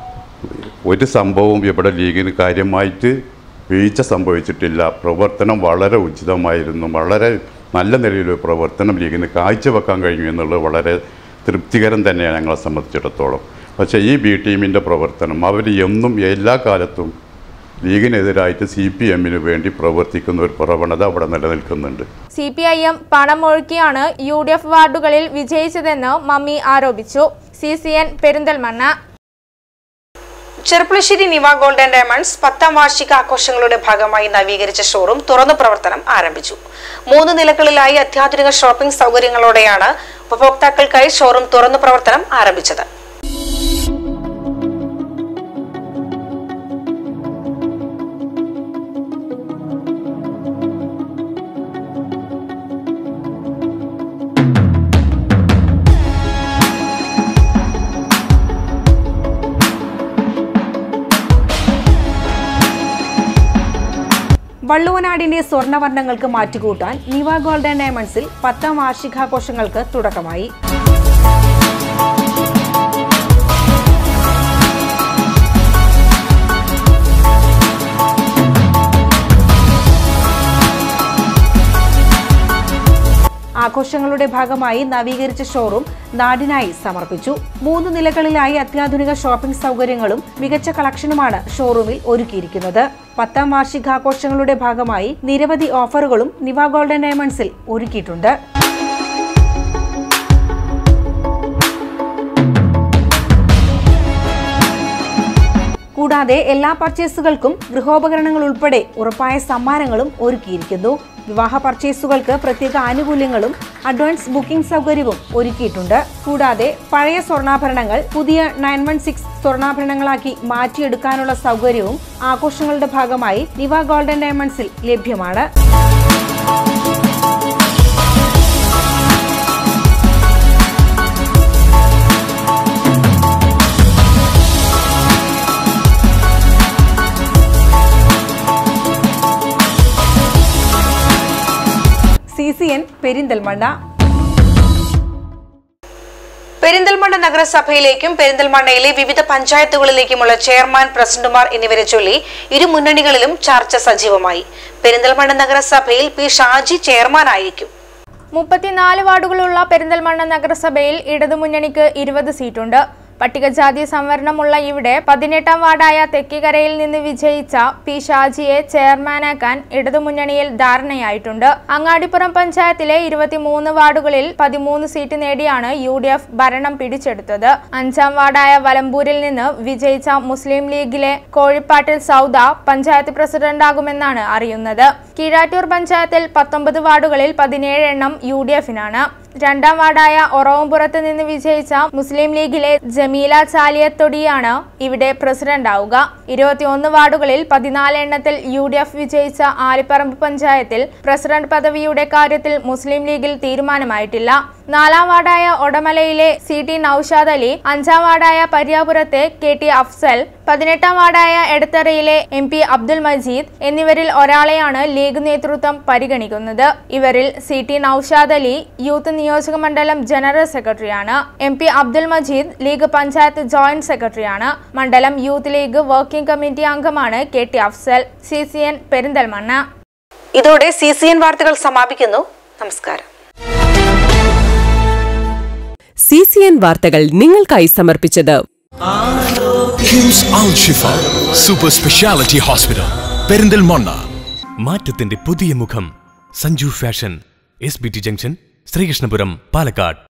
ഒരു സംഭവവും ഇവിടെ ലീഗിന് കാര്യമായിട്ട് വീഴ്ച സംഭവിച്ചിട്ടില്ല പ്രവർത്തനം വളരെ ഉചിതമായിരുന്നു വളരെ നല്ല നിലയിലൊരു പ്രവർത്തനം ലീഗിന് കാഴ്ചവെക്കാൻ കഴിഞ്ഞു എന്നുള്ളത് വളരെ തൃപ്തികരം തന്നെയാണ് ഞങ്ങളെ സംബന്ധിച്ചിടത്തോളം പക്ഷേ ഈ ബി ടീമിൻ്റെ പ്രവർത്തനം അവർ എന്നും എല്ലാ കാലത്തും ലീഗിനെതിരായിട്ട് സി പി എമ്മിന് വേണ്ടി പ്രവർത്തിക്കുന്ന ഒരു പ്രവണത അവിടെ നിലനിൽക്കുന്നുണ്ട് സി പി ഐ എം പണമൊഴുക്കിയാണ് യു ഡി എഫ് വാർഡുകളിൽ വിജയിച്ചതെന്ന് മമ്മി ആരോപിച്ചു C C N Perinthalmanna Cherpulassery Niva golden diamonds പത്താം വാർഷിക ആഘോഷങ്ങളുടെ ഭാഗമായി നവീകരിച്ച ഷോറൂം തുറന്നു പ്രവർത്തനം ആരംഭിച്ചു മൂന്ന് നിലകളിലായി അത്യാധുനിക ഷോപ്പിംഗ് സൗകര്യങ്ങളോടെയാണ് ഉപഭോക്താക്കൾക്കായി ഷോറൂം തുറന്നു പ്രവർത്തനം ആരംഭിച്ചത് വള്ളുവനാടിന്റെ സ്വർണ്ണവർണ്ണങ്ങൾക്ക് മാറ്റുകൂട്ടാൻ നിവ ഗോൾഡൻ ഡയമണ്ട്സിൽ പത്താം വാർഷികാഘോഷങ്ങൾക്ക് തുടക്കമായി ആഘോഷങ്ങളുടെ ഭാഗമായി നവീകരിച്ച ഷോറൂം നാടിനായി സമർപ്പിച്ചു മൂന്ന് നിലകളിലായി അത്യാധുനിക ഷോപ്പിംഗ് സൗകര്യങ്ങളും മികച്ച കളക്ഷനുമാണ് ഷോറൂമിൽ ഒരുക്കിയിരിക്കുന്നത് പത്താം വാർഷികാഘോഷങ്ങളുടെ ഭാഗമായി നിരവധി ഓഫറുകളും നിവ ഗോൾഡൻ ഡയമണ്ട്സിൽ ഒരുക്കിയിട്ടുണ്ട് കൂടാതെ എല്ലാ പർച്ചേസുകൾക്കും ഗൃഹോപകരണങ്ങൾ ഉൾപ്പെടെ ഉറപ്പായ സമ്മാനങ്ങളും ഒരുക്കിയിരിക്കുന്നു വിവാഹ പർച്ചേസുകൾക്ക് പ്രത്യേക ആനുകൂല്യങ്ങളും അഡ്വാൻസ് ബുക്കിംഗ് സൗകര്യവും ഒരുക്കിയിട്ടുണ്ട് കൂടാതെ പഴയ സ്വർണ്ണാഭരണങ്ങൾ പുതിയ നയൻ വൺ സിക്സ് സ്വർണ്ണാഭരണങ്ങളാക്കി മാറ്റിയെടുക്കാനുള്ള സൗകര്യവും ആഘോഷങ്ങളുടെ ഭാഗമായി നിവ ഗോൾഡൻ ഡയമണ്ട്സിൽ ലഭ്യമാണ് C C N Perinthalmanna Perinthalmanna നഗരസഭയിലേക്കും പെരിന്തൽമണ്ണയിലെ വിവിധ പഞ്ചായത്തുകളിലേക്കുമുള്ള ചെയർമാൻ പ്രസിഡന്റുമാർ എന്നിവരെ ചൊല്ലി ഇരു മുന്നണികളിലും ചർച്ച സജീവമായി പെരിന്തൽമണ്ണ നഗരസഭയിൽ പി ഷാജി ചെയർമാനായിരിക്കും മുപ്പത്തിനാല് വാർഡുകളുള്ള പെരിന്തൽമണ്ണ നഗരസഭയിൽ ഇടതുമുന്നണിക്ക് ഇരുപത് സീറ്റുണ്ട് പട്ടികജാതി സംവരണമുള്ള ഇവിടെ പതിനെട്ടാം വാർഡായ തെക്കിക്കരയിൽ നിന്ന് വിജയിച്ച പി ഷാജിയെ ചെയർമാനാക്കാൻ ഇടതുമുന്നണിയിൽ ധാരണയായിട്ടുണ്ട് അങ്ങാടിപ്പുറം പഞ്ചായത്തിലെ ഇരുപത്തിമൂന്ന് വാർഡുകളിൽ പതിമൂന്ന് സീറ്റ് നേടിയാണ് യു ഡി എഫ് ഭരണം പിടിച്ചെടുത്തത് അഞ്ചാം വാർഡായ വലമ്പൂരിൽ നിന്ന് വിജയിച്ച മുസ്ലിം ലീഗിലെ കോഴിപ്പാട്ടിൽ സൗദ പഞ്ചായത്ത് പ്രസിഡന്റാകുമെന്നാണ് അറിയുന്നത് കീഴാറ്റൂർ പഞ്ചായത്തിൽ പത്തൊമ്പത് വാർഡുകളിൽ പതിനേഴ് എണ്ണം യു ഡി എഫിനാണ് രണ്ടാം വാർഡായ ഒറവംപുറത്ത് നിന്ന് വിജയിച്ച മുസ്ലിം ലീഗിലെ ജമീല ചാലിയത്തൊടിയാണ് ഇവിടെ പ്രസിഡന്റ് ആവുക ഇരുപത്തിയൊന്ന് വാർഡുകളിൽ പതിനാല് എണ്ണത്തിൽ യു ഡി എഫ് വിജയിച്ച ആലിപ്പറമ്പ് പഞ്ചായത്തിൽ പ്രസിഡന്റ് പദവിയുടെ കാര്യത്തിൽ മുസ്ലിം ലീഗിൽ തീരുമാനമായിട്ടില്ല നാലാം വാർഡായ ഒടമലയിലെ സി ടി നൌഷാദ് അലി അഞ്ചാം വാർഡായ പരിയാപുരത്തെ കെ ടി അഫ്സൽ പതിനെട്ടാം വാർഡായ എടത്തറയിലെ എം പി അബ്ദുൽ മജീദ് എന്നിവരിൽ ഒരാളെയാണ് ലീഗ് നേതൃത്വം പരിഗണിക്കുന്നത് ഇവരിൽ C T Noushad Ali youth നിയോജക മണ്ഡലം ജനറൽ സെക്രട്ടറിയാണ് M P Abdul Majeed League panchayat joint സെക്രട്ടറിയാണ് മണ്ഡലം യൂത്ത് ലീഗ് വർക്കിംഗ് കമ്മിറ്റി അംഗമാണ് K T Afsal C C N Perinthalmanna ഇതോടെ സി സി എൻ വാർത്തകൾ സമാപിക്കുന്നു നമസ്കാരം സി സി എൻ വാർത്തകൾ നിങ്ങൾക്കായി സമർപ്പിച്ചത് KIMS Al Shifa super speciality hospital Perinthalmanna മാറ്റത്തിന്റെ പുതിയ മുഖം Sanju fashion S B T junction Sreekrishnapuram Palakkad